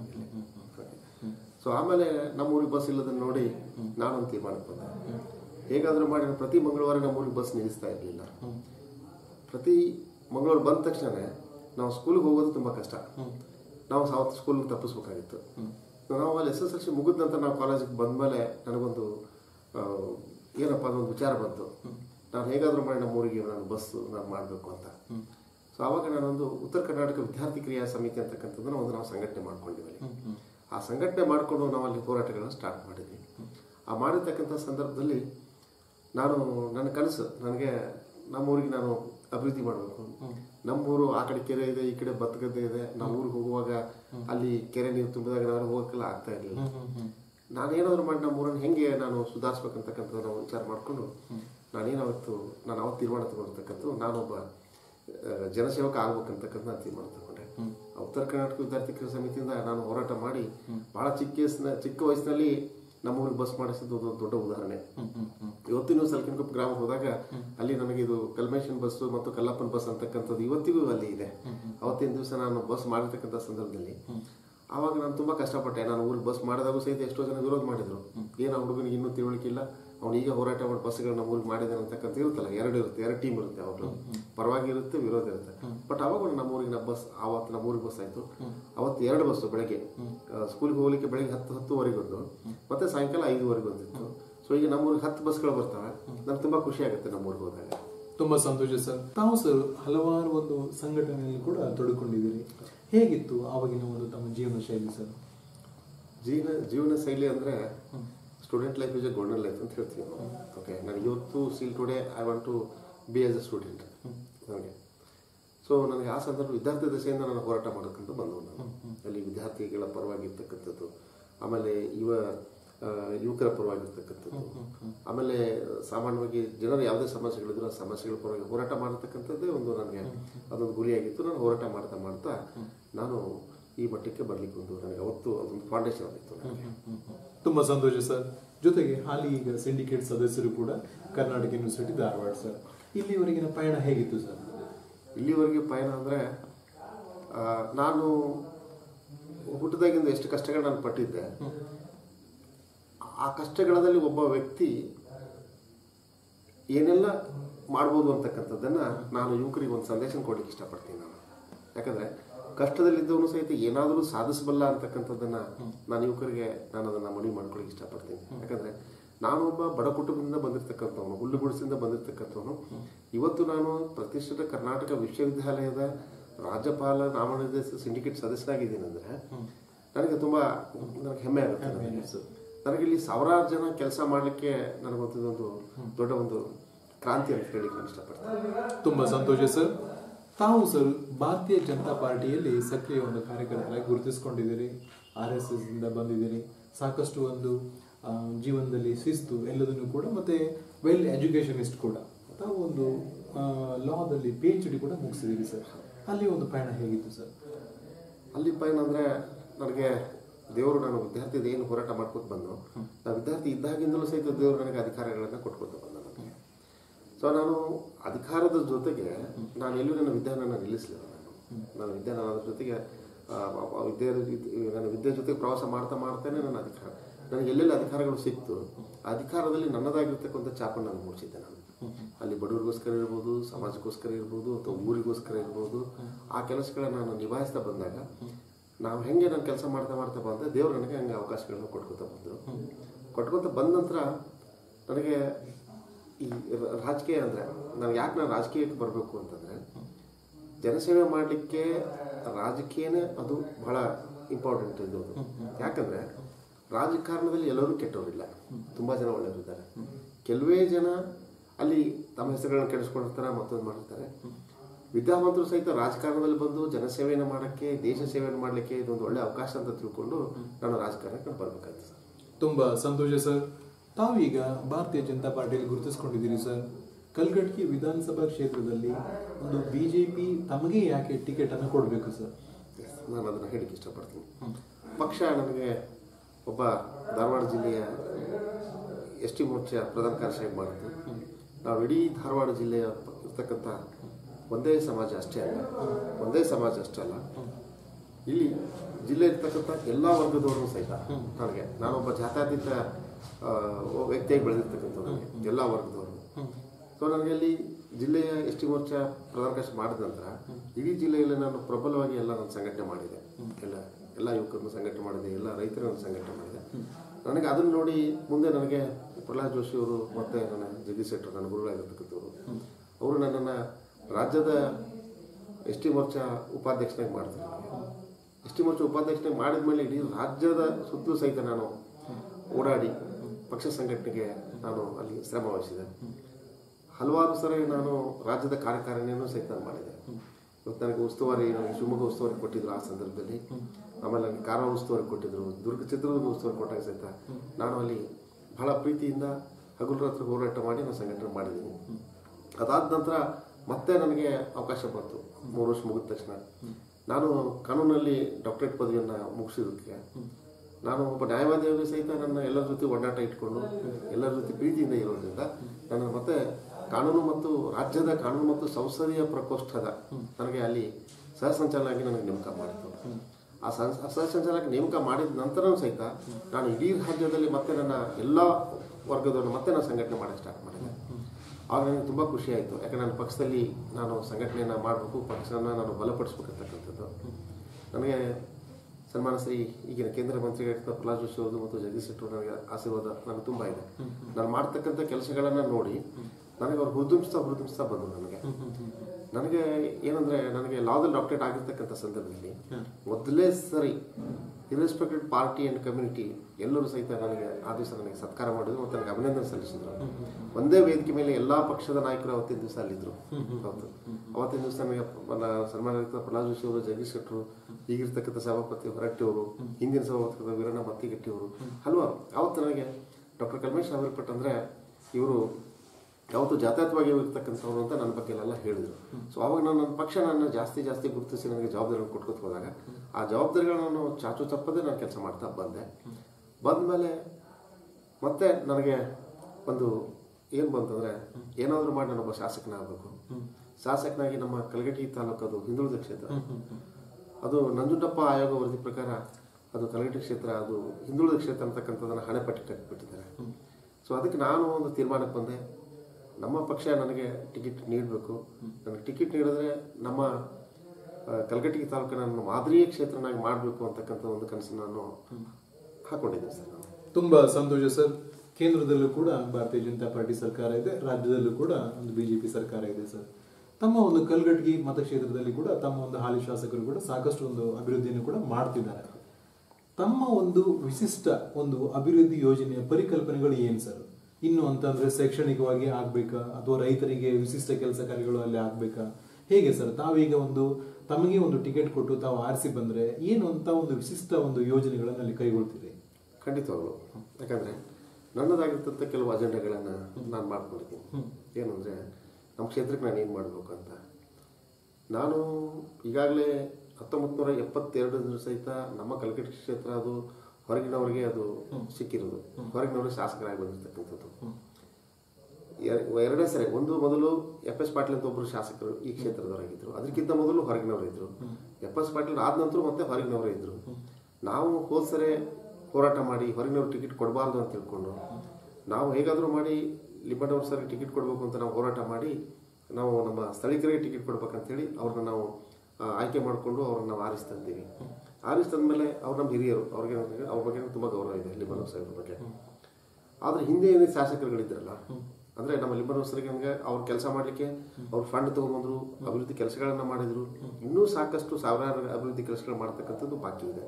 ಸೊ ಆಮೇಲೆ ನಮ್ಮ ಊರಿಗೆ ಬಸ್ ಇಲ್ಲದನ್ನ ನೋಡಿ ನಾನೊಂದು ತೀರ್ಮಾನಕ್ಕೆ ಬಂದೆ ಹೇಗಾದ್ರೂ ಮಾಡಿ ನಾನು ಪ್ರತಿ ಮಂಗಳವಾರ ನಮ್ಮ ಊರಿಗೆ ಬಸ್ ನಿಲ್ಲಿಸ್ತಾ ಇರಲಿಲ್ಲ ಪ್ರತಿ ಮಂಗಳವಾರ ಬಂದ ತಕ್ಷಣ ನಾವು ಸ್ಕೂಲಿಗೆ ಹೋಗೋದು ತುಂಬ ಕಷ್ಟ ನಾವು ಸಾವತ್ತು ಸ್ಕೂಲ್ ತಪ್ಪಿಸ್ಬೇಕಾಗಿತ್ತು ನಾವು ಅಲ್ಲಿ ಎಸ್ ಎಸ್ ಎಲ್ ಸಿ ಮುಗಿದ ನಂತರ ನಾವು ಕಾಲೇಜಿಗೆ ಬಂದಮೇಲೆ ನನಗೊಂದು ಆ, ಏನಪ್ಪ ಅದೊಂದು ವಿಚಾರ ಬಂತು ನಾನು ಹೇಗಾದರೂ ಮಾಡಿ ನಮ್ಮ ಊರಿಗೆ ನಾನು ಬಸ್ ನಾನು ಮಾಡಬೇಕು ಅಂತ ಸೊ ಆವಾಗ ನಾನೊಂದು ಉತ್ತರ ಕರ್ನಾಟಕ ವಿದ್ಯಾರ್ಥಿ ಕ್ರಿಯಾ ಸಮಿತಿ ಅಂತಕ್ಕಂಥದ್ದನ್ನ ಒಂದು ನಾವು ಸಂಘಟನೆ ಮಾಡ್ಕೊಂಡಿದ್ವಿ ಆ ಸಂಘಟನೆ ಮಾಡಿಕೊಂಡು ನಾವು ಅಲ್ಲಿ ಹೋರಾಟಗಳನ್ನ ಸ್ಟಾರ್ಟ್ ಮಾಡಿದ್ವಿ ಆ ಮಾಡಿರ್ತಕ್ಕಂಥ ಸಂದರ್ಭದಲ್ಲಿ ನಾನು ನನ್ನ ಕನಸು ನನಗೆ ನಮ್ಮೂರಿಗೆ ನಾನು ಅಭಿವೃದ್ಧಿ ಮಾಡಬೇಕು ನಮ್ಮೂರು ಆ ಕಡೆ ಕೆರೆ ಇದೆ ಈ ಕಡೆ ಭತ್ತ ಗದ್ದೆ ಇದೆ ನಾವು ಊರಿಗೆ ಹೋಗುವಾಗ ಅಲ್ಲಿ ಕೆರೆ ನೀರು ತುಂಬಿದಾಗ ನಾನು ಹೋಗೋಕ್ಕೆಲ್ಲ ಆಗ್ತಾ ಇರಲಿಲ್ಲ ನಾನೇನಾದ್ರೂ ಮಾಡಿ ನಮ್ಮ ಊರನ್ನು ಹೆಂಗೆ ನಾನು ಸುಧಾರಿಸ್ಬೇಕಂತಕ್ಕಂಥ ನಾವು ವಿಚಾರ ಮಾಡಿಕೊಂಡು ನಾನೇನಾವತ್ತು ನಾನು ಅವತ್ತು ತೀರ್ಮಾನ ತಗೊಂಡಿರ್ತಕ್ಕಂಥ ನಾನೊಬ್ಬ ಆ, ಜನಸೇವಕ ಆಗ್ಬೇಕಂತಕ್ಕಂಥ ನಾನು ತೀರ್ಮಾನ ತಗೊಂಡೆ ಆ ಉತ್ತರ ಕರ್ನಾಟಕ ವಿದ್ಯಾರ್ಥಿ ಕ್ರಿಯಾ ಸಮಿತಿಯಿಂದ ನಾನು ಹೋರಾಟ ಮಾಡಿ ಬಹಳ ಚಿಕ್ಕ ವಯಸ್ಸಿನ ಚಿಕ್ಕ ವಯಸ್ಸಿನಲ್ಲಿ ನಮ್ಮ ಊರಿಗೆ ಬಸ್ ಮಾಡಿಸಿದ್ದು ಒಂದು ದೊಡ್ಡ ಉದಾಹರಣೆ ಇವತ್ತಿನೂ ಸಲ್ಕಿನಕೊಪ್ಪ ಗ್ರಾಮ ಹೋದಾಗ ಅಲ್ಲಿ ನನಗೆ ಇದು ಕಲ್ಮೇಶನ್ ಬಸ್ ಮತ್ತು ಕಲ್ಲಪ್ಪನ ಬಸ್ ಅಂತಕ್ಕಂಥದ್ದು ಇವತ್ತಿಗೂ ಅಲ್ಲಿ ಇದೆ ಅವತ್ತಿನ ದಿವಸ ನಾನು ಬಸ್ ಮಾಡಿರ್ತಕ್ಕಂಥ ಸಂದರ್ಭದಲ್ಲಿ ಆವಾಗ ನಾನು ತುಂಬ ಕಷ್ಟಪಟ್ಟೆ ನಾನು ಊರಿಗೆ ಬಸ್ ಮಾಡಿದಾಗೂ ಸಹಿತ ಎಷ್ಟೋ ಜನ ವಿರೋಧ ಮಾಡಿದ್ರು ಏನು ಆ ಹುಡುಗನಿಗೆ ಇನ್ನೂ ತಿಳುವಳಿಕೆ ಇಲ್ಲ ಅವ್ನು ಈಗ ಹೋರಾಟ ಮಾಡಿ ಬಸ್ಗಳನ್ನ ಊರಿಗೆ ಮಾಡಿದಾನೆ ಅಂತಕ್ಕಂಥ ಇರುತ್ತಲ್ಲ ಎರಡು ಇರುತ್ತೆ ಎರಡು ಟೀಮ್ ಇರುತ್ತೆ ಅವಾಗಲೂ ಪರವಾಗಿ ಇರುತ್ತೆ ವಿರೋಧ ಇರುತ್ತೆ ಬಟ್ ಅವಾಗ ಒಂದು ನಮ್ಮ ಊರಿಗೆ ಬಸ್ ಆವತ್ತು ನಮ್ಮ ಊರಿಗೆ ಬಸ್ ಆಯಿತು ಅವತ್ತು ಎರಡು ಬಸ್ಸು ಬೆಳಗ್ಗೆ ಸ್ಕೂಲ್ಗೆ ಹೋಗ್ಲಿಕ್ಕೆ ಬೆಳಗ್ಗೆ ಹತ್ತು ಹತ್ತುವರೆಗೆ ಒಂದು ಮತ್ತೆ ಸಾಯಂಕಾಲ ಐದುವರೆಗೆ ಒಂದಿತ್ತು ಸೊ ಈಗ ನಮ್ಮೂರಿಗೆ ಹತ್ತು ಬಸ್ಗಳು ಬರ್ತವೆ ನನಗೆ ತುಂಬ ಖುಷಿ ಆಗುತ್ತೆ ನಮ್ಮೂರಿಗೆ ಹೋದಾಗ ತುಂಬಾ ಸಂತೋಷ ಸರ್ ತಾವು ಸರ್ ಹಲವಾರು ಒಂದು ಸಂಘಟನೆಯಲ್ಲಿ ಕೂಡ ತೊಡಕೊಂಡಿದ್ದೀರಿ ಹೇಗಿತ್ತು ಆವಾಗಿನ ಒಂದು ತಮ್ಮ ಜೀವನ ಶೈಲಿ ಸರ್ ಜೀವನ ಜೀವನ ಶೈಲಿ ಅಂದರೆ student life is a golden life ಅಂತ ಹೇಳ್ತೀವಿ ಓಕೆ ನನಗೆ ಇವತ್ತು still today I want to be as a student ನನಗೆ ಸೊ ನನಗೆ ಆ ಸಂದರ್ಭ ವಿದ್ಯಾರ್ಥಿ ದಶೆಯಿಂದ ನಾನು ಹೋರಾಟ ಮಾಡೋಕ್ಕಂತ ಬಂದವು ನಾನು ಅಲ್ಲಿ ವಿದ್ಯಾರ್ಥಿಗಳ ಪರವಾಗಿ ಇರ್ತಕ್ಕಂಥದ್ದು ಆಮೇಲೆ ಯುವ ಆ, ಯುವಕರ ಪರವಾಗಿರ್ತಕ್ಕಂಥದ್ದು ಆಮೇಲೆ ಸಾಮಾನ್ಯವಾಗಿ ಜನರ ಯಾವುದೇ ಸಮಸ್ಯೆಗಳಿದ್ರು ಆ ಸಮಸ್ಯೆಗಳ ಪರವಾಗಿ ಹೋರಾಟ ಮಾಡತಕ್ಕಂಥದ್ದೇ ಒಂದು ನನಗೆ ಅದೊಂದು ಗುರಿಯಾಗಿತ್ತು ನಾನು ಹೋರಾಟ ಮಾಡ್ತಾ ಮಾಡ್ತಾ ನಾನು ಈ ಮಟ್ಟಕ್ಕೆ ಬರ್ಲಿಕ್ಕೆ ಒಂದು ನನಗೆ ಅವತ್ತು ಅದೊಂದು ಫೌಂಡೇಶನ್ ಆಗಿತ್ತು ನನಗೆ ತುಂಬಾ ಸಂತೋಷ ಸರ್ ಜೊತೆಗೆ ಹಾಲಿ ಈಗ ಸಿಂಡಿಕೇಟ್ ಸದಸ್ಯರು ಕೂಡ ಕರ್ನಾಟಕ ಯೂನಿವರ್ಸಿಟಿ ಧಾರವಾಡ ಸರ್ ಇಲ್ಲಿವರೆಗಿನ ಪಯಣ ಹೇಗಿತ್ತು ಸರ್ ಇಲ್ಲಿವರೆಗೆ ಪಯಣ ಅಂದರೆ ನಾನು ಹುಟ್ಟಿದಾಗಿಂದ ಎಷ್ಟು ಕಷ್ಟಗಳು ನಾನು ಪಟ್ಟಿದ್ದೆ ಆ ಕಷ್ಟಗಳಲ್ಲಿ ಒಬ್ಬ ವ್ಯಕ್ತಿ ಏನೆಲ್ಲ ಮಾಡ್ಬೋದು ಅಂತಕ್ಕಂಥದ್ದನ್ನು ನಾನು ಯುವಕರಿಗೆ ಒಂದು ಸಂದೇಶ ಕೊಡ್ಲಿಕ್ಕೆ ಇಷ್ಟಪಡ್ತೀನಿ ನಾನು ಯಾಕಂದರೆ ಕಷ್ಟದಲ್ಲಿದ್ದವನು ಸಹಿತ ಏನಾದರೂ ಸಾಧಿಸಬಲ್ಲ ಅಂತಕ್ಕಂಥದ್ದನ್ನು ನಾನು ಯುವಕರಿಗೆ ನಾನು ಅದನ್ನು ಮನವಿ ಮಾಡ್ಕೊಳ್ಳಿಕ್ಕೆ ಇಷ್ಟಪಡ್ತೀನಿ ಯಾಕಂದರೆ ನಾನೊಬ್ಬ ಬಡ ಕುಟುಂಬದಿಂದ ಬಂದಿರತಕ್ಕಂಥವನು ಹುಲ್ಲು ಗುಡಿಸಿಂದ ಬಂದಿರತಕ್ಕಂಥವನು ಇವತ್ತು ನಾನು ಪ್ರತಿಷ್ಠಿತ ಕರ್ನಾಟಕ ವಿಶ್ವವಿದ್ಯಾಲಯದ ರಾಜ್ಯಪಾಲ ನಾಮನಿರ್ದೇಶಿತ ಸಿಂಡಿಕೇಟ್ ಸದಸ್ಯನಾಗಿದ್ದೀನಿ ಅಂದರೆ ನನಗೆ ತುಂಬ ನನಗೆ ಹೆಮ್ಮೆ ಆಗುತ್ತೆ ನನಗೆ ನನಗೆ ಇಲ್ಲಿ ಸಾವಿರಾರು ಜನ ಕೆಲಸ ಮಾಡಲಿಕ್ಕೆ ನನಗೊಂದು ದೊಡ್ಡ ಒಂದು ಕ್ರಾಂತಿ ಅಂತ ಹೇಳಲಿಕ್ಕೆ ನಾನು ಇಷ್ಟಪಡ್ತೀನಿ ತುಂಬಾ ಸಂತೋಷ ಸರ್ ತಾವು ಸರ್ ಭಾರತೀಯ ಜನತಾ ಪಾರ್ಟಿಯಲ್ಲಿ ಸಕ್ರಿಯ ಒಂದು ಕಾರ್ಯಕರ್ತರಾಗಿ ಗುರುತಿಸಿಕೊಂಡಿದ್ದೀರಿ ಆರ್ ಎಸ್ ಎಸ್ ಇಂದ ಬಂದಿದ್ದೀರಿ ಸಾಕಷ್ಟು ಒಂದು ಆ, ಜೀವನದಲ್ಲಿ ಶಿಸ್ತು ಎಲ್ಲದನ್ನು ಕೂಡ ಮತ್ತೆ ವೆಲ್ ಎಜುಕೇಷನಿಸ್ಟ್ ಕೂಡ ತಾವು ಒಂದು ಲಾದಲ್ಲಿ ಪಿ ಎಚ್ ಡಿ ಕೂಡ ಮುಗಿಸಿದ್ದೀರಿ ಸರ್ ಅಲ್ಲಿ ಒಂದು ಪಯಣ ಹೇಗಿತ್ತು ಸರ್ ಅಲ್ಲಿ ಪಯಣ ಅಂದರೆ ನನಗೆ ದೇವರು ನಾನು ವಿದ್ಯಾರ್ಥಿ ಏನು ಹೋರಾಟ ಮಾಡ್ಕೊತ ಬಂದು ನಾನು ವಿದ್ಯಾರ್ಥಿ ಇದ್ದಾಗಿಂದಲೂ ಸಹಿತ ದೇವರು ನನಗೆ ಅಧಿಕಾರಗಳನ್ನು ಕೊಟ್ಕೊತ ಬಂದ ನನಗೆ ಸೊ ನಾನು ಅಧಿಕಾರದ ಜೊತೆಗೆ ನಾನು ಎಲ್ಲೂ ನನ್ನ ವಿದ್ಯಾನ ನಿಲ್ಲಿಸಲಿಲ್ಲ ನಾನು ನಾನು ವಿದ್ಯಾನದ ಜೊತೆಗೆ ಆ, ಆ ವಿದ್ಯೆ ನನ್ನ ವಿದ್ಯೆ ಜೊತೆಗೆ ಪ್ರವಾಸ ಮಾಡ್ತಾ ಮಾಡ್ತಾನೆ ನನ್ನ ಅಧಿಕಾರ ನನಗೆ ಎಲ್ಲೆಲ್ಲಿ ಅಧಿಕಾರಗಳು ಸಿಕ್ತು ಆ ಅಧಿಕಾರದಲ್ಲಿ ನನ್ನದಾಗಿರ್ತಕ್ಕಂಥ ಚಾಪನ್ನು ನಾನು ಮೂಡಿಸಿದ್ದೆ ನಾನು ಅಲ್ಲಿ ಬಡವರಿಗೋಸ್ಕರ ಇರ್ಬೋದು ಸಮಾಜಕ್ಕೋಸ್ಕರ ಇರ್ಬೋದು ಅಥವಾ ಊರಿಗೋಸ್ಕರ ಇರ್ಬೋದು ಆ ಕೆಲಸಗಳನ್ನ ನಾನು ನಿಭಾಯಿಸ್ತಾ ಬಂದಾಗ ನಾವು ಹೆಂಗೆ ನಾನು ಕೆಲಸ ಮಾಡ್ತಾ ಮಾಡ್ತಾ ಬಂದೆ ದೇವ್ರು ನನಗೆ ಹಂಗೆ ಅವಕಾಶಗಳನ್ನ ಕೊಟ್ಕೊತಾ ಬಂದರು ಕೊಟ್ಕೊತ ಬಂದ ನಂತರ ನನಗೆ ಈ ರ- ರಾಜಕೀಯ ಅಂದರೆ ನಾನು ಯಾಕೆ ನಾನು ರಾಜಕೀಯಕ್ಕೆ ಬರಬೇಕು ಅಂತಂದರೆ ಜನಸೇವೆ ಮಾಡಲಿಕ್ಕೆ ರಾಜಕೀಯನೇ ಅದು ಬಹಳ ಇಂಪಾರ್ಟೆಂಟ್ ಇದು ಅದು. ಯಾಕಂದ್ರೆ ರಾಜಕಾರಣದಲ್ಲಿ ಎಲ್ಲರೂ ಕೆಟ್ಟವರಿಲ್ಲ ತುಂಬ ಜನ ಒಳ್ಳೆಯವರಿದ್ದಾರೆ ಕೆಲವೇ ಜನ ಅಲ್ಲಿ ತಮ್ಮ ಹೆಸರುಗಳನ್ನ ಕೆಡಿಸ್ಕೊಂಡಿರ್ತಾರೆ ಮತ್ತೊಂದು ಮಾಡಿರ್ತಾರೆ ವಿದ್ಯಾವಂತರು ಸಹಿತ ರಾಜಕಾರಣದಲ್ಲಿ ಬಂದು ಜನಸೇವೆಯನ್ನು ಮಾಡೋಕ್ಕೆ ದೇಶ ಸೇವೆಯನ್ನು ಮಾಡಲಿಕ್ಕೆ ಇದೊಂದು ಒಳ್ಳೆ ಅವಕಾಶ ಅಂತ ತಿಳ್ಕೊಂಡು ನಾನು ರಾಜಕಾರಣಕ್ಕೆ ಬರಬೇಕಾಯ್ತು ಸರ್ ತುಂಬಾ ಸಂತೋಷ ಸರ್ ತಾವೀಗ ಭಾರತೀಯ ಜನತಾ ಪಾರ್ಟಿಯಲ್ಲಿ ಗುರುತಿಸಿಕೊಂಡಿದ್ದೀರಿ ಸರ್ ಕಲ್ಗಟ್ಟಿ ವಿಧಾನಸಭಾ ಕ್ಷೇತ್ರದಲ್ಲಿ ಒಂದು ಬಿಜೆಪಿ ತಮಗೆ ಯಾಕೆ ಟಿಕೆಟ್ ಅನ್ನು ಕೊಡಬೇಕು ಸರ್ ನಾನು ಅದನ್ನು ಹೇಳಕ್ಕೆ ಇಷ್ಟಪಡ್ತೀನಿ ಪಕ್ಷ ನನಗೆ ಒಬ್ಬ ಧಾರವಾಡ ಜಿಲ್ಲೆಯ ಎಸ್ ಟಿ ಮೋರ್ಚಾ ಪ್ರಧಾನ ಕಾರ್ಯದರ್ಶಿಯಾಗಿ ಮಾಡಿದ್ದು ನಾವು ಇಡೀ ಧಾರವಾಡ ಜಿಲ್ಲೆಯ ಪ- ಇರ್ತಕ್ಕಂಥ ಒಂದೇ ಸಮಾಜ ಅಷ್ಟೇ ಅಲ್ಲ ಒಂದೇ ಸಮಾಜ ಅಷ್ಟೇ ಅಲ್ಲ ಇಲ್ಲಿ ಜಿಲ್ಲೆ ಇರ್ತಕ್ಕಂಥ ಎಲ್ಲ ವರ್ಗದವರು ಸಹಿತ ನನಗೆ ನಾನೊಬ್ಬ ಜಾತ್ಯತೀತ ಆ, ವ್ಯಕ್ತಿಯಾಗಿ ಬೆಳೆದಿರ್ತಕ್ಕಂಥವ್ರು ಎಲ್ಲ ವರ್ಗದವರು ಸೊ ನನಗೆ ಅಲ್ಲಿ ಜಿಲ್ಲೆಯ ಎಸ್ ಟಿ ಮೋರ್ಚಾ ಪ್ರಧಾನ ಕಾರ್ಯದರ್ಶಿ ಮಾಡಿದ ನಂತರ ಇಡೀ ಜಿಲ್ಲೆಯಲ್ಲಿ ನಾನು ಪ್ರಬಲವಾಗಿ ಎಲ್ಲ ನಾನು ಸಂಘಟನೆ ಮಾಡಿದೆ ಎಲ್ಲ ಎಲ್ಲ ಯುವಕರನ್ನು ಸಂಘಟನೆ ಮಾಡಿದೆ ಎಲ್ಲ ರೈತರನ್ನು ಸಂಘಟನೆ ಮಾಡಿದೆ ನನಗೆ ಅದನ್ನು ನೋಡಿ ಮುಂದೆ ನನಗೆ ಪ್ರಹ್ಲಾದ್ ಜೋಶಿ ಅವರು ಮತ್ತು ನನ್ನ ಜಗದೀಶ್ ಶೆಟ್ಟರ್ ನನ್ನ ಗುರುಗಳಾಗಿರ್ತಕ್ಕಂಥವ್ರು ಅವರು ನನ್ನನ್ನು ರಾಜ್ಯದ ಎಸ್ ಟಿ ಮೋರ್ಚಾ ಉಪಾಧ್ಯಕ್ಷನಾಗಿ ಮಾಡ್ತಾರೆ ಎಸ್ ಟಿ ಮೋರ್ಚಾ ಉಪಾಧ್ಯಕ್ಷನಾಗಿ ಮಾಡಿದ ಮೇಲೆ ಇಡೀ ರಾಜ್ಯದ ಸುತ್ತಲೂ ಸಹಿತ ನಾನು ಓಡಾಡಿ ಪಕ್ಷ ಸಂಘಟನೆಗೆ ನಾನು ಅಲ್ಲಿ ಶ್ರಮ ವಹಿಸಿದೆ ಹಲವಾರು ಸರಿ ನಾನು ರಾಜ್ಯದ ಕಾರ್ಯಕಾರಿಣಿಯನ್ನು ಸಹಿತ ನಾನು ಮಾಡಿದೆ ಇವತ್ತು ನನಗೆ ಉಸ್ತುವಾರಿ ನನಗೆ ಶಿವಮೊಗ್ಗ ಉಸ್ತುವಾರಿ ಕೊಟ್ಟಿದ್ರು ಆ ಸಂದರ್ಭದಲ್ಲಿ ಆಮೇಲೆ ನನಗೆ ಕಾರವಾರ ಉಸ್ತುವಾರಿ ಕೊಟ್ಟಿದ್ರು ದುರ್ಗ ಚಿತ್ರದುರ್ಗ ಉಸ್ತುವಾರಿ ಕೊಟ್ಟಾಗ ಸಹಿತ ನಾನು ಅಲ್ಲಿ ಬಹಳ ಪ್ರೀತಿಯಿಂದ ಹಗಲು ರಾತ್ರಿ ಹೋರಾಟ ಮಾಡಿ ನಾನು ಸಂಘಟನೆ ಮಾಡಿದ್ದೀನಿ ಅದಾದ ನಂತರ ಮತ್ತೆ ನನಗೆ ಅವಕಾಶ ಬಂತು ಮೂರು ವರ್ಷ ಮುಗಿದ ತಕ್ಷಣ ನಾನು ಕಾನೂನಲ್ಲಿ ಡಾಕ್ಟರೇಟ್ ಪದವಿಯನ್ನು ಮುಗಿಸಿದ್ದಕ್ಕೆ ನಾನು ಒಬ್ಬ ನ್ಯಾಯವಾದಿಯಾಗಿ ಸಹಿತ ನನ್ನ ಎಲ್ಲರ ಜೊತೆ ಒಡನಾಟ ಇಟ್ಕೊಂಡು ಎಲ್ಲರ ಜೊತೆ ಪ್ರೀತಿಯಿಂದ ಇರೋದ್ರಿಂದ ನನ್ನ ಮತ್ತೆ ಕಾನೂನು ಮತ್ತು ರಾಜ್ಯದ ಕಾನೂನು ಮತ್ತು ಸಂಸದೀಯ ಪ್ರಕೋಷ್ಠದ ನನಗೆ ಅಲ್ಲಿ ಸಹ ಸಂಚಾಲನಾಗಿ ನನಗೆ ನೇಮಕ ಮಾಡಿತು ಆ ಸಂ ಸಹ ಸಂಚಾಲಕ ನೇಮಕ ಮಾಡಿದ ನಂತರನೂ ಸಹಿತ ನಾನು ಇಡೀ ರಾಜ್ಯದಲ್ಲಿ ಮತ್ತೆ ನನ್ನ ಎಲ್ಲ ವರ್ಗದವರು ಮತ್ತೆ ನಾನು ಸಂಘಟನೆ ಮಾಡಕ್ಕೆ ಸ್ಟಾರ್ಟ್ ಮಾಡಿದೆ ಆಗ ನನಗೆ ತುಂಬ ಖುಷಿ ಆಯಿತು ಯಾಕಂದ್ರೆ ನನ್ನ ಪಕ್ಷದಲ್ಲಿ ನಾನು ಸಂಘಟನೆಯನ್ನು ಮಾಡಬೇಕು ಪಕ್ಷನ ನಾನು ಬಲಪಡಿಸ್ಬೇಕಂತಕ್ಕಂಥದ್ದು ನನಗೆ ಸನ್ಮಾನ ಶ್ರೀ ಈಗಿನ ಕೇಂದ್ರ ಮಂತ್ರಿಗಳಾಗಿದ್ದ ಪ್ರಹ್ಲಾದ್ ಜೋಶಿ ಅವರು ಮತ್ತು ಜಗದೀಶ್ ಶೆಟ್ಟರು ನನಗೆ ಆಶೀರ್ವಾದ ನನಗೆ ತುಂಬ ಇದೆ ನಾನು ಮಾಡ್ತಕ್ಕಂಥ ಕೆಲಸಗಳನ್ನು ನೋಡಿ ನನಗೆ ಅವ್ರು ಹುರಿದುಂಬಿಸ್ತಾ ಹುರಿದುಂಬಿಸ್ತಾ ಬಂದರು ನನಗೆ ನನಗೆ ಏನಂದ್ರೆ ನನಗೆ ಲಾದಲ್ಲಿ ಡಾಕ್ಟರೇಟ್ ಆಗಿರ್ತಕ್ಕಂಥ ಸಂದರ್ಭದಲ್ಲಿ ಮೊದಲೇ ಸರಿ ಇರ್ರೆಸ್ಪೆಕ್ಟೆಡ್ ಪಾರ್ಟಿ ಅಂಡ್ ಕಮ್ಯುನಿಟಿ ಎಲ್ಲರೂ ಸಹಿತ ನನಗೆ ಆ ದಿವಸ ನನಗೆ ಸತ್ಕಾರ ಮಾಡಿದ್ರು ಮತ್ತು ನನಗೆ ಅಭಿನಂದನೆ ಸಲ್ಲಿಸಿದ್ರು ಒಂದೇ ವೇದಿಕೆ ಮೇಲೆ ಎಲ್ಲಾ ಪಕ್ಷದ ನಾಯಕರು ಅವತ್ತಿನ ದಿವಸ ಅಲ್ಲಿದ್ರು ಹೌದು ಅವತ್ತಿನ ದಿವಸ ನನಗೆ ನನ್ನ ಸನ್ಮಾನಿತ ಪ್ರಹ್ಲಾದ್ ಜೋಶಿ ಅವರು ಜಗದೀಶ್ ಶೆಟ್ಟರು ಈಗಿರ್ತಕ್ಕಂಥ ಸಭಾಪತಿ ಹೊರಟ್ಟಿ ಅವರು ಹಿಂದಿನ ಸಭಾಪತಿ ವೀರಣ್ಣ ಮತ್ತಿಗಟ್ಟಿ ಅವರು ಹಲವಾರು ಅವತ್ತು ನನಗೆ ಡಾಕ್ಟರ್ ಕಲ್ಮೇಶ್ ಅವರಿಪಟ್ ಅಂದ್ರೆ ಇವರು ಯಾವತ್ತು ಜಾತ್ಯಾತವಾಗಿ ಇರ್ತಕ್ಕಂಥವ್ರು ಅಂತ ನನ್ನ ಬಗ್ಗೆ ಎಲ್ಲ ಹೇಳಿದ್ರು ಸೊ ಅವಾಗ ನಾನು ನನ್ನ ಪಕ್ಷ ನನ್ನ ಜಾಸ್ತಿ ಜಾಸ್ತಿ ಗುರುತಿಸಿ ನನಗೆ ಜವಾಬ್ದಾರಿಗಳನ್ನು ಕೊಟ್ಕೊತ ಹೋದಾಗ ಆ ಜವಾಬ್ದಾರಿಗಳನ್ನ ನಾನು ಚಾಚು ತಪ್ಪದೆ ನಾನು ಕೆಲಸ ಮಾಡ್ತಾ ಬಂದೆ ಬಂದಮೇಲೆ ಮತ್ತೆ ನನಗೆ ಒಂದು ಏನು ಬಂತಂದ್ರೆ ಏನಾದರೂ ಮಾಡಿ ನಾನೊಬ್ಬ ಶಾಸಕನಾಗಬೇಕು ಶಾಸಕನಾಗಿ ನಮ್ಮ ಕಲಗಟಿ ತಾಲೂಕು ಅದು ಹಿಂದುಳಿದ ಕ್ಷೇತ್ರ ಅದು ನಂಜುಂಡಪ್ಪ ಆಯೋಗ ವರದಿ ಪ್ರಕಾರ ಅದು ಕಲಗಟಿ ಕ್ಷೇತ್ರ ಅದು ಹಿಂದುಳಿದ ಕ್ಷೇತ್ರ ಅಂತಕ್ಕಂಥದ್ದನ್ನು ಹಣೆಪಟ್ಟಿ ಕಟ್ಟಿಬಿಟ್ಟಿದ್ದಾರೆ ಸೊ ಅದಕ್ಕೆ ನಾನು ಒಂದು ತೀರ್ಮಾನಕ್ಕೆ ಬಂದೆ ನಮ್ಮ ಪಕ್ಷ ನನಗೆ ಟಿಕೆಟ್ ನೀಡಬೇಕು ನನಗೆ ಟಿಕೆಟ್ ನೀಡಿದ್ರೆ ನಮ್ಮ ಆ, ಕಲಘಟಗಿ ತಾಲೂಕನ್ನ ನಾನು ಮಾದರಿಯ ಕ್ಷೇತ್ರನಾಗಿ ಮಾಡಬೇಕು ಅಂತಕ್ಕಂಥ ಒಂದು ಕನಸನ್ನು ನಾನು ಹಾಕೊಂಡಿದ್ದೀನಿ ಸರ್ ನಾನು ತುಂಬಾ ಸಂತೋಷ ಸರ್ ಕೇಂದ್ರದಲ್ಲೂ ಕೂಡ ಭಾರತೀಯ ಜನತಾ ಪಾರ್ಟಿ ಸರ್ಕಾರ ಇದೆ ರಾಜ್ಯದಲ್ಲೂ ಕೂಡ ಒಂದು ಬಿಜೆಪಿ ಸರ್ಕಾರ ಇದೆ ಸರ್ ತಮ್ಮ ಒಂದು ಕಲ್ಗಟ್ಗಿ ಮತಕ್ಷೇತ್ರದಲ್ಲಿ ಕೂಡ ತಮ್ಮ ಒಂದು ಹಾಲಿ ಶಾಸಕರು ಕೂಡ ಸಾಕಷ್ಟು ಒಂದು ಅಭಿವೃದ್ಧಿಯನ್ನು ಕೂಡ ಮಾಡ್ತಿದ್ದಾರೆ ತಮ್ಮ ಒಂದು ವಿಶಿಷ್ಟ ಒಂದು ಅಭಿವೃದ್ಧಿ ಯೋಜನೆಯ ಪರಿಕಲ್ಪನೆಗಳು ಏನ್ ಸರ್ ಇನ್ನು ಅಂತಂದ್ರೆ ಶೈಕ್ಷಣಿಕವಾಗಿ ಆಗ್ಬೇಕಾ ಅಥವಾ ರೈತರಿಗೆ ವಿಶಿಷ್ಟ ಕೆಲಸ ಕಾರ್ಯಗಳು ಅಲ್ಲಿ ಆಗ್ಬೇಕಾ ಹೇಗೆ ಸರ್ ತಾವೀಗ ಒಂದು ತಮಗೆ ಒಂದು ಟಿಕೆಟ್ ಕೊಟ್ಟು ತಾವು ಆರಿಸಿ ಬಂದ್ರೆ ಏನು ಅಂತ ಒಂದು ವಿಶಿಷ್ಟ ಒಂದು ಯೋಜನೆಗಳನ್ನು ಅಲ್ಲಿ ಕೈಗೊಳ್ತೀರಿ ಖಂಡಿತವಾಗ್ಲು ಯಾಕಂದ್ರೆ ನನ್ನದಾಗಿರ್ತಂಥ ಕೆಲವು ಅಜೆಂಡಾಗಳನ್ನು ನಾನು ಮಾಡ್ಕೊಂಡಿದ್ದೀನಿ ಏನು ಅಂದರೆ ನಮ್ಮ ಕ್ಷೇತ್ರಕ್ಕೆ ನಾನು ಏನು ಮಾಡಬೇಕು ಅಂತ ನಾನು ಈಗಾಗಲೇ ಹತ್ತೊಂಬತ್ತು ನೂರ ಎಪ್ಪತ್ತೆರಡರ ಸಹಿತ ನಮ್ಮ ಕಲಕಟ್ಟಿ ಕ್ಷೇತ್ರ ಅದು ಹೊರಗಿನವರಿಗೆ ಅದು ಸಿಕ್ಕಿರೋದು ಹೊರಗಿನವರಿಗೆ ಶಾಸಕರಾಗಿ ಬಂದಿರ್ತಕ್ಕಂಥದ್ದು ಎರ- ಎರಡನೇ ಸರಿ ಒಂದು ಮೊದಲು ಎಫ್ ಎಸ್ ಪಾಟೀಲ್ ಅಂತ ಒಬ್ಬರು ಶಾಸಕರು ಈ ಕ್ಷೇತ್ರದವರಾಗಿದ್ರು ಅದಕ್ಕಿಂತ ಮೊದಲು ಹೊರಗಿನವರು ಇದ್ರು ಎಫ್ ಎಸ್ ಪಾಟೀಲ್ ಆದ ನಂತರ ಮತ್ತೆ ಹೊರಗಿನವರು ಇದ್ರು ನಾವು ಹೋದ ಸರಿ ಹೋರಾಟ ಮಾಡಿ ಹೊರಗಿನವ್ರು ಟಿಕೆಟ್ ಕೊಡಬಾರ್ದು ಅಂತ ತಿಳ್ಕೊಂಡು ನಾವು ಹೇಗಾದರೂ ಮಾಡಿ ಲಿಂಬಣ್ಣವ್ರ ಸರ್ ಟಿಕೆಟ್ ಕೊಡಬೇಕು ಅಂತ ನಾವು ಹೋರಾಟ ಮಾಡಿ ನಾವು ನಮ್ಮ ಸ್ಥಳೀಕರಿಗೆ ಟಿಕೆಟ್ ಕೊಡ್ಬೇಕಂತೇಳಿ ಅವ್ರನ್ನ ನಾವು ಆ, ಆಯ್ಕೆ ಮಾಡಿಕೊಂಡು ಅವ್ರನ್ನ ನಾವು ಆರಿಸ್ತಂತೀವಿ ಆರಿಸ್ತಂದ್ಮೇಲೆ ಅವ್ರು ನಮ್ಮ ಹಿರಿಯರು ಅವ್ರಿಗೆ ಅವ್ರ ಬಗ್ಗೆ ತುಂಬ ಗೌರವ ಇದೆ ಲಿಂಬಣ್ಣವ್ರ ಸಾಹೇಬ್ರ ಬಗ್ಗೆ ಆದ್ರೆ ಹಿಂದೆ ಏನೇ ಶಾಸಕರುಗಳಿದ್ರಲ್ಲ ಅಂದ್ರೆ ನಮ್ಮ ಲಿಂಬರ್ ನಮಗೆ ಅವ್ರು ಕೆಲಸ ಮಾಡ್ಲಿಕ್ಕೆ ಅವ್ರು ಫಂಡ್ ತಗೊಂಡ್ಬಂದ್ರು ಅಭಿವೃದ್ಧಿ ಕೆಲಸಗಳನ್ನ ಮಾಡಿದ್ರು ಇನ್ನೂ ಸಾಕಷ್ಟು ಸಾವಿರಾರು ಅಭಿವೃದ್ಧಿ ಕೆಲಸಗಳು ಮಾಡ್ತಕ್ಕಂಥದ್ದು ಬಾಕಿ ಇದೆ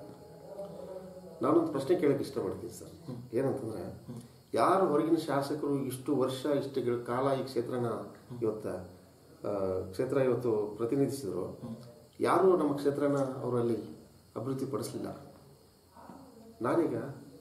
ನಾನೊಂದು ಪ್ರಶ್ನೆ ಕೇಳಕ್ಕೆ ಇಷ್ಟಪಡ್ತೀನಿ ಸರ್ ಏನಂತಂದ್ರೆ ಯಾರು ಹೊರಗಿನ ಶಾಸಕರು ಇಷ್ಟು ವರ್ಷ ಇಷ್ಟು ಗಳ- ಕಾಲ ಈ ಕ್ಷೇತ್ರನ ಇವತ್ತ ಆ, ಕ್ಷೇತ್ರ ಇವತ್ತು ಪ್ರತಿನಿಧಿಸಿದ್ರು ಯಾರು ನಮ್ಮ ಕ್ಷೇತ್ರನ ಅವರಲ್ಲಿ ಅಭಿವೃದ್ಧಿ ಪಡಿಸಲಿಲ್ಲ ನಾನೀಗ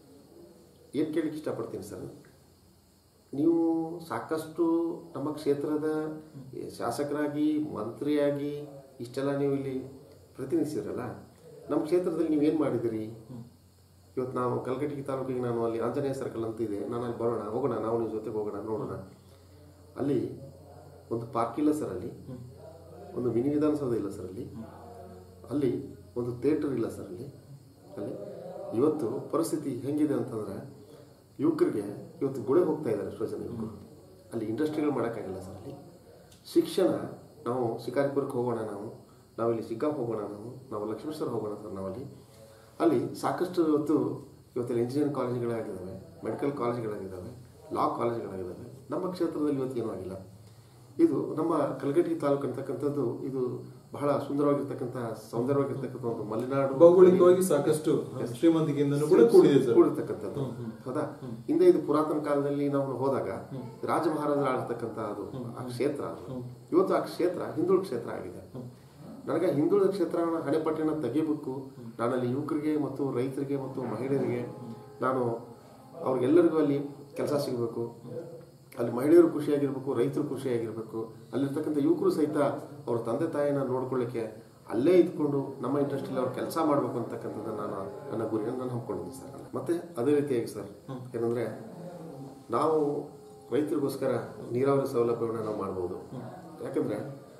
ಏನು ಕೇಳಕ್ಕೆ ಇಷ್ಟಪಡ್ತೀನಿ ಸರ್ ನೀವು ಸಾಕಷ್ಟು ನಮ್ಮ ಕ್ಷೇತ್ರದ ಶಾಸಕರಾಗಿ ಮಂತ್ರಿಯಾಗಿ ಇಷ್ಟೆಲ್ಲ ನೀವು ಇಲ್ಲಿ ಪ್ರತಿನಿಧಿಸಿರಲ್ಲ ನಮ್ಮ ಕ್ಷೇತ್ರದಲ್ಲಿ ನೀವೇನು ಮಾಡಿದಿರಿ ಇವತ್ತು ನಾವು ಕಲ್ಕಟ್ಟಿ ತಾಲೂಕಿಗೆ ನಾನು ಅಲ್ಲಿ ಆಂಜನೇಯ ಸರ್ಕಲ್ ಅಂತ ಇದೆ ನಾನು ಅಲ್ಲಿ ಬರೋಣ ಹೋಗೋಣ ನಾವು ನಿಮ್ಮ ಜೊತೆಗೆ ಹೋಗೋಣ ನೋಡೋಣ ಅಲ್ಲಿ ಒಂದು ಪಾರ್ಕ್ ಇಲ್ಲ ಸರ್ ಅಲ್ಲಿ ಒಂದು ಮಿನಿ ವಿಧಾನಸೌಧ ಇಲ್ಲ ಸರ್ ಅಲ್ಲಿ ಅಲ್ಲಿ ಒಂದು ಥಿಯೇಟರ್ ಇಲ್ಲ ಸರ್ ಅಲ್ಲಿ ಅಲ್ಲಿ ಇವತ್ತು ಪರಿಸ್ಥಿತಿ ಹೆಂಗಿದೆ ಅಂತಂದ್ರೆ ಯುವಕರಿಗೆ ಇವತ್ತು ಗುಳೆ ಹೋಗ್ತಾ ಇದ್ದಾರೆ ಎಷ್ಟೋ ಜನ ಯುವಕರು ಅಲ್ಲಿ ಇಂಡಸ್ಟ್ರಿಗಳು ಮಾಡೋಕ್ಕಾಗಿಲ್ಲ ಸರ್ ಅಲ್ಲಿ ಶಿಕ್ಷಣ ನಾವು ಶಿಕಾರಿಪುರಕ್ಕೆ ಹೋಗೋಣ ನಾವು ನಾವಿಲ್ಲಿ ಶಿಗ್ಗಾಂ ಹೋಗೋಣ ನಾವು ನಾವು ಲಕ್ಷ್ಮೇಶ್ವರ ಹೋಗೋಣ ಸರ್ ನಾವಲ್ಲಿ ಅಲ್ಲಿ ಸಾಕಷ್ಟು ಇವತ್ತು ಇವತ್ತು ಇಂಜಿನಿಯರಿಂಗ್ ಕಾಲೇಜುಗಳಾಗಿದ್ದಾವೆ ಮೆಡಿಕಲ್ ಕಾಲೇಜುಗಳಾಗಿದ್ದಾವೆ ಲಾ ಕಾಲೇಜುಗಳಾಗಿದ್ದಾವೆ ನಮ್ಮ ಕ್ಷೇತ್ರದಲ್ಲಿ ಇವತ್ತು ಏನೂ ಆಗಿಲ್ಲ ಇದು ನಮ್ಮ ಕಲಗಟಿ ತಾಲೂಕು ಅಂತಕ್ಕಂಥದ್ದು ಇದು ಬಹಳ ಸುಂದರವಾಗಿರ್ತಕ್ಕಂಥ ಸೌಂದರ್ಯವಾಗಿರ್ತಕ್ಕಂಥ ಒಂದು ಮಲೆನಾಡು ಭೌಗೋಳಿಕವಾಗಿ ಸಾಕಷ್ಟು ಶ್ರೀಮಂತಿಕೆಯಿಂದನೂ ಕೂಡ ಕೂಡಿದೆ ಸರ್ ಕೂಡಿರ್ತಕ್ಕಂಥದ್ದು ಹೌದಾ ಹಿಂದೆ ಇದು ಪುರಾತನ ಕಾಲದಲ್ಲಿ ನಾವು ಹೋದಾಗ ರಾಜ ಮಹಾರಾಜರು ಆಳ್ತಕ್ಕಂಥ ಅದು ಆ ಕ್ಷೇತ್ರ ಅದು. ಇವತ್ತು ಆ ಕ್ಷೇತ್ರ ಹಿಂದುಳಿದ ಕ್ಷೇತ್ರ ಆಗಿದೆ ನನಗೆ ಹಿಂದುಳಿದ ಕ್ಷೇತ್ರನ ಹಣೆಪಟ್ಟಿನ ತೆಗಿಬೇಕು ನಾನಲ್ಲಿ ಯುವಕರಿಗೆ ಮತ್ತು ರೈತರಿಗೆ ಮತ್ತು ಮಹಿಳೆಯರಿಗೆ ನಾನು ಅವ್ರಿಗೆಲ್ಲರಿಗೂ ಅಲ್ಲಿ ಕೆಲಸ ಸಿಗಬೇಕು ಅಲ್ಲಿ ಮಹಿಳೆಯರು ಖುಷಿಯಾಗಿರ್ಬೇಕು ರೈತರು ಖುಷಿಯಾಗಿರ್ಬೇಕು ಅಲ್ಲಿರ್ತಕ್ಕಂಥ ಯುವಕರು ಸಹಿತ ಅವ್ರ ತಂದೆ ತಾಯಿನ ನೋಡ್ಕೊಳ್ಳಿಕ್ಕೆ ಅಲ್ಲೇ ಇದ್ಕೊಂಡು ನಮ್ಮ ಇಂಡಸ್ಟ್ರಿಯಲ್ಲಿ ಅವ್ರು ಕೆಲಸ ಮಾಡಬೇಕು ಅಂತಕ್ಕಂಥದ್ದು ನಾನು ನನ್ನ ಗುರಿಯನ್ನು ನಾನು ಹಮ್ಮಿಕೊಂಡಿದ್ದೀನಿ ಸರ್ ಮತ್ತೆ ಅದೇ ರೀತಿಯಾಗಿ ಸರ್ ಏನಂದ್ರೆ ನಾವು ರೈತರಿಗೋಸ್ಕರ ನೀರಾವರಿ ಸೌಲಭ್ಯವನ್ನು ನಾವು ಮಾಡ್ಬೋದು ಯಾಕಂದ್ರೆ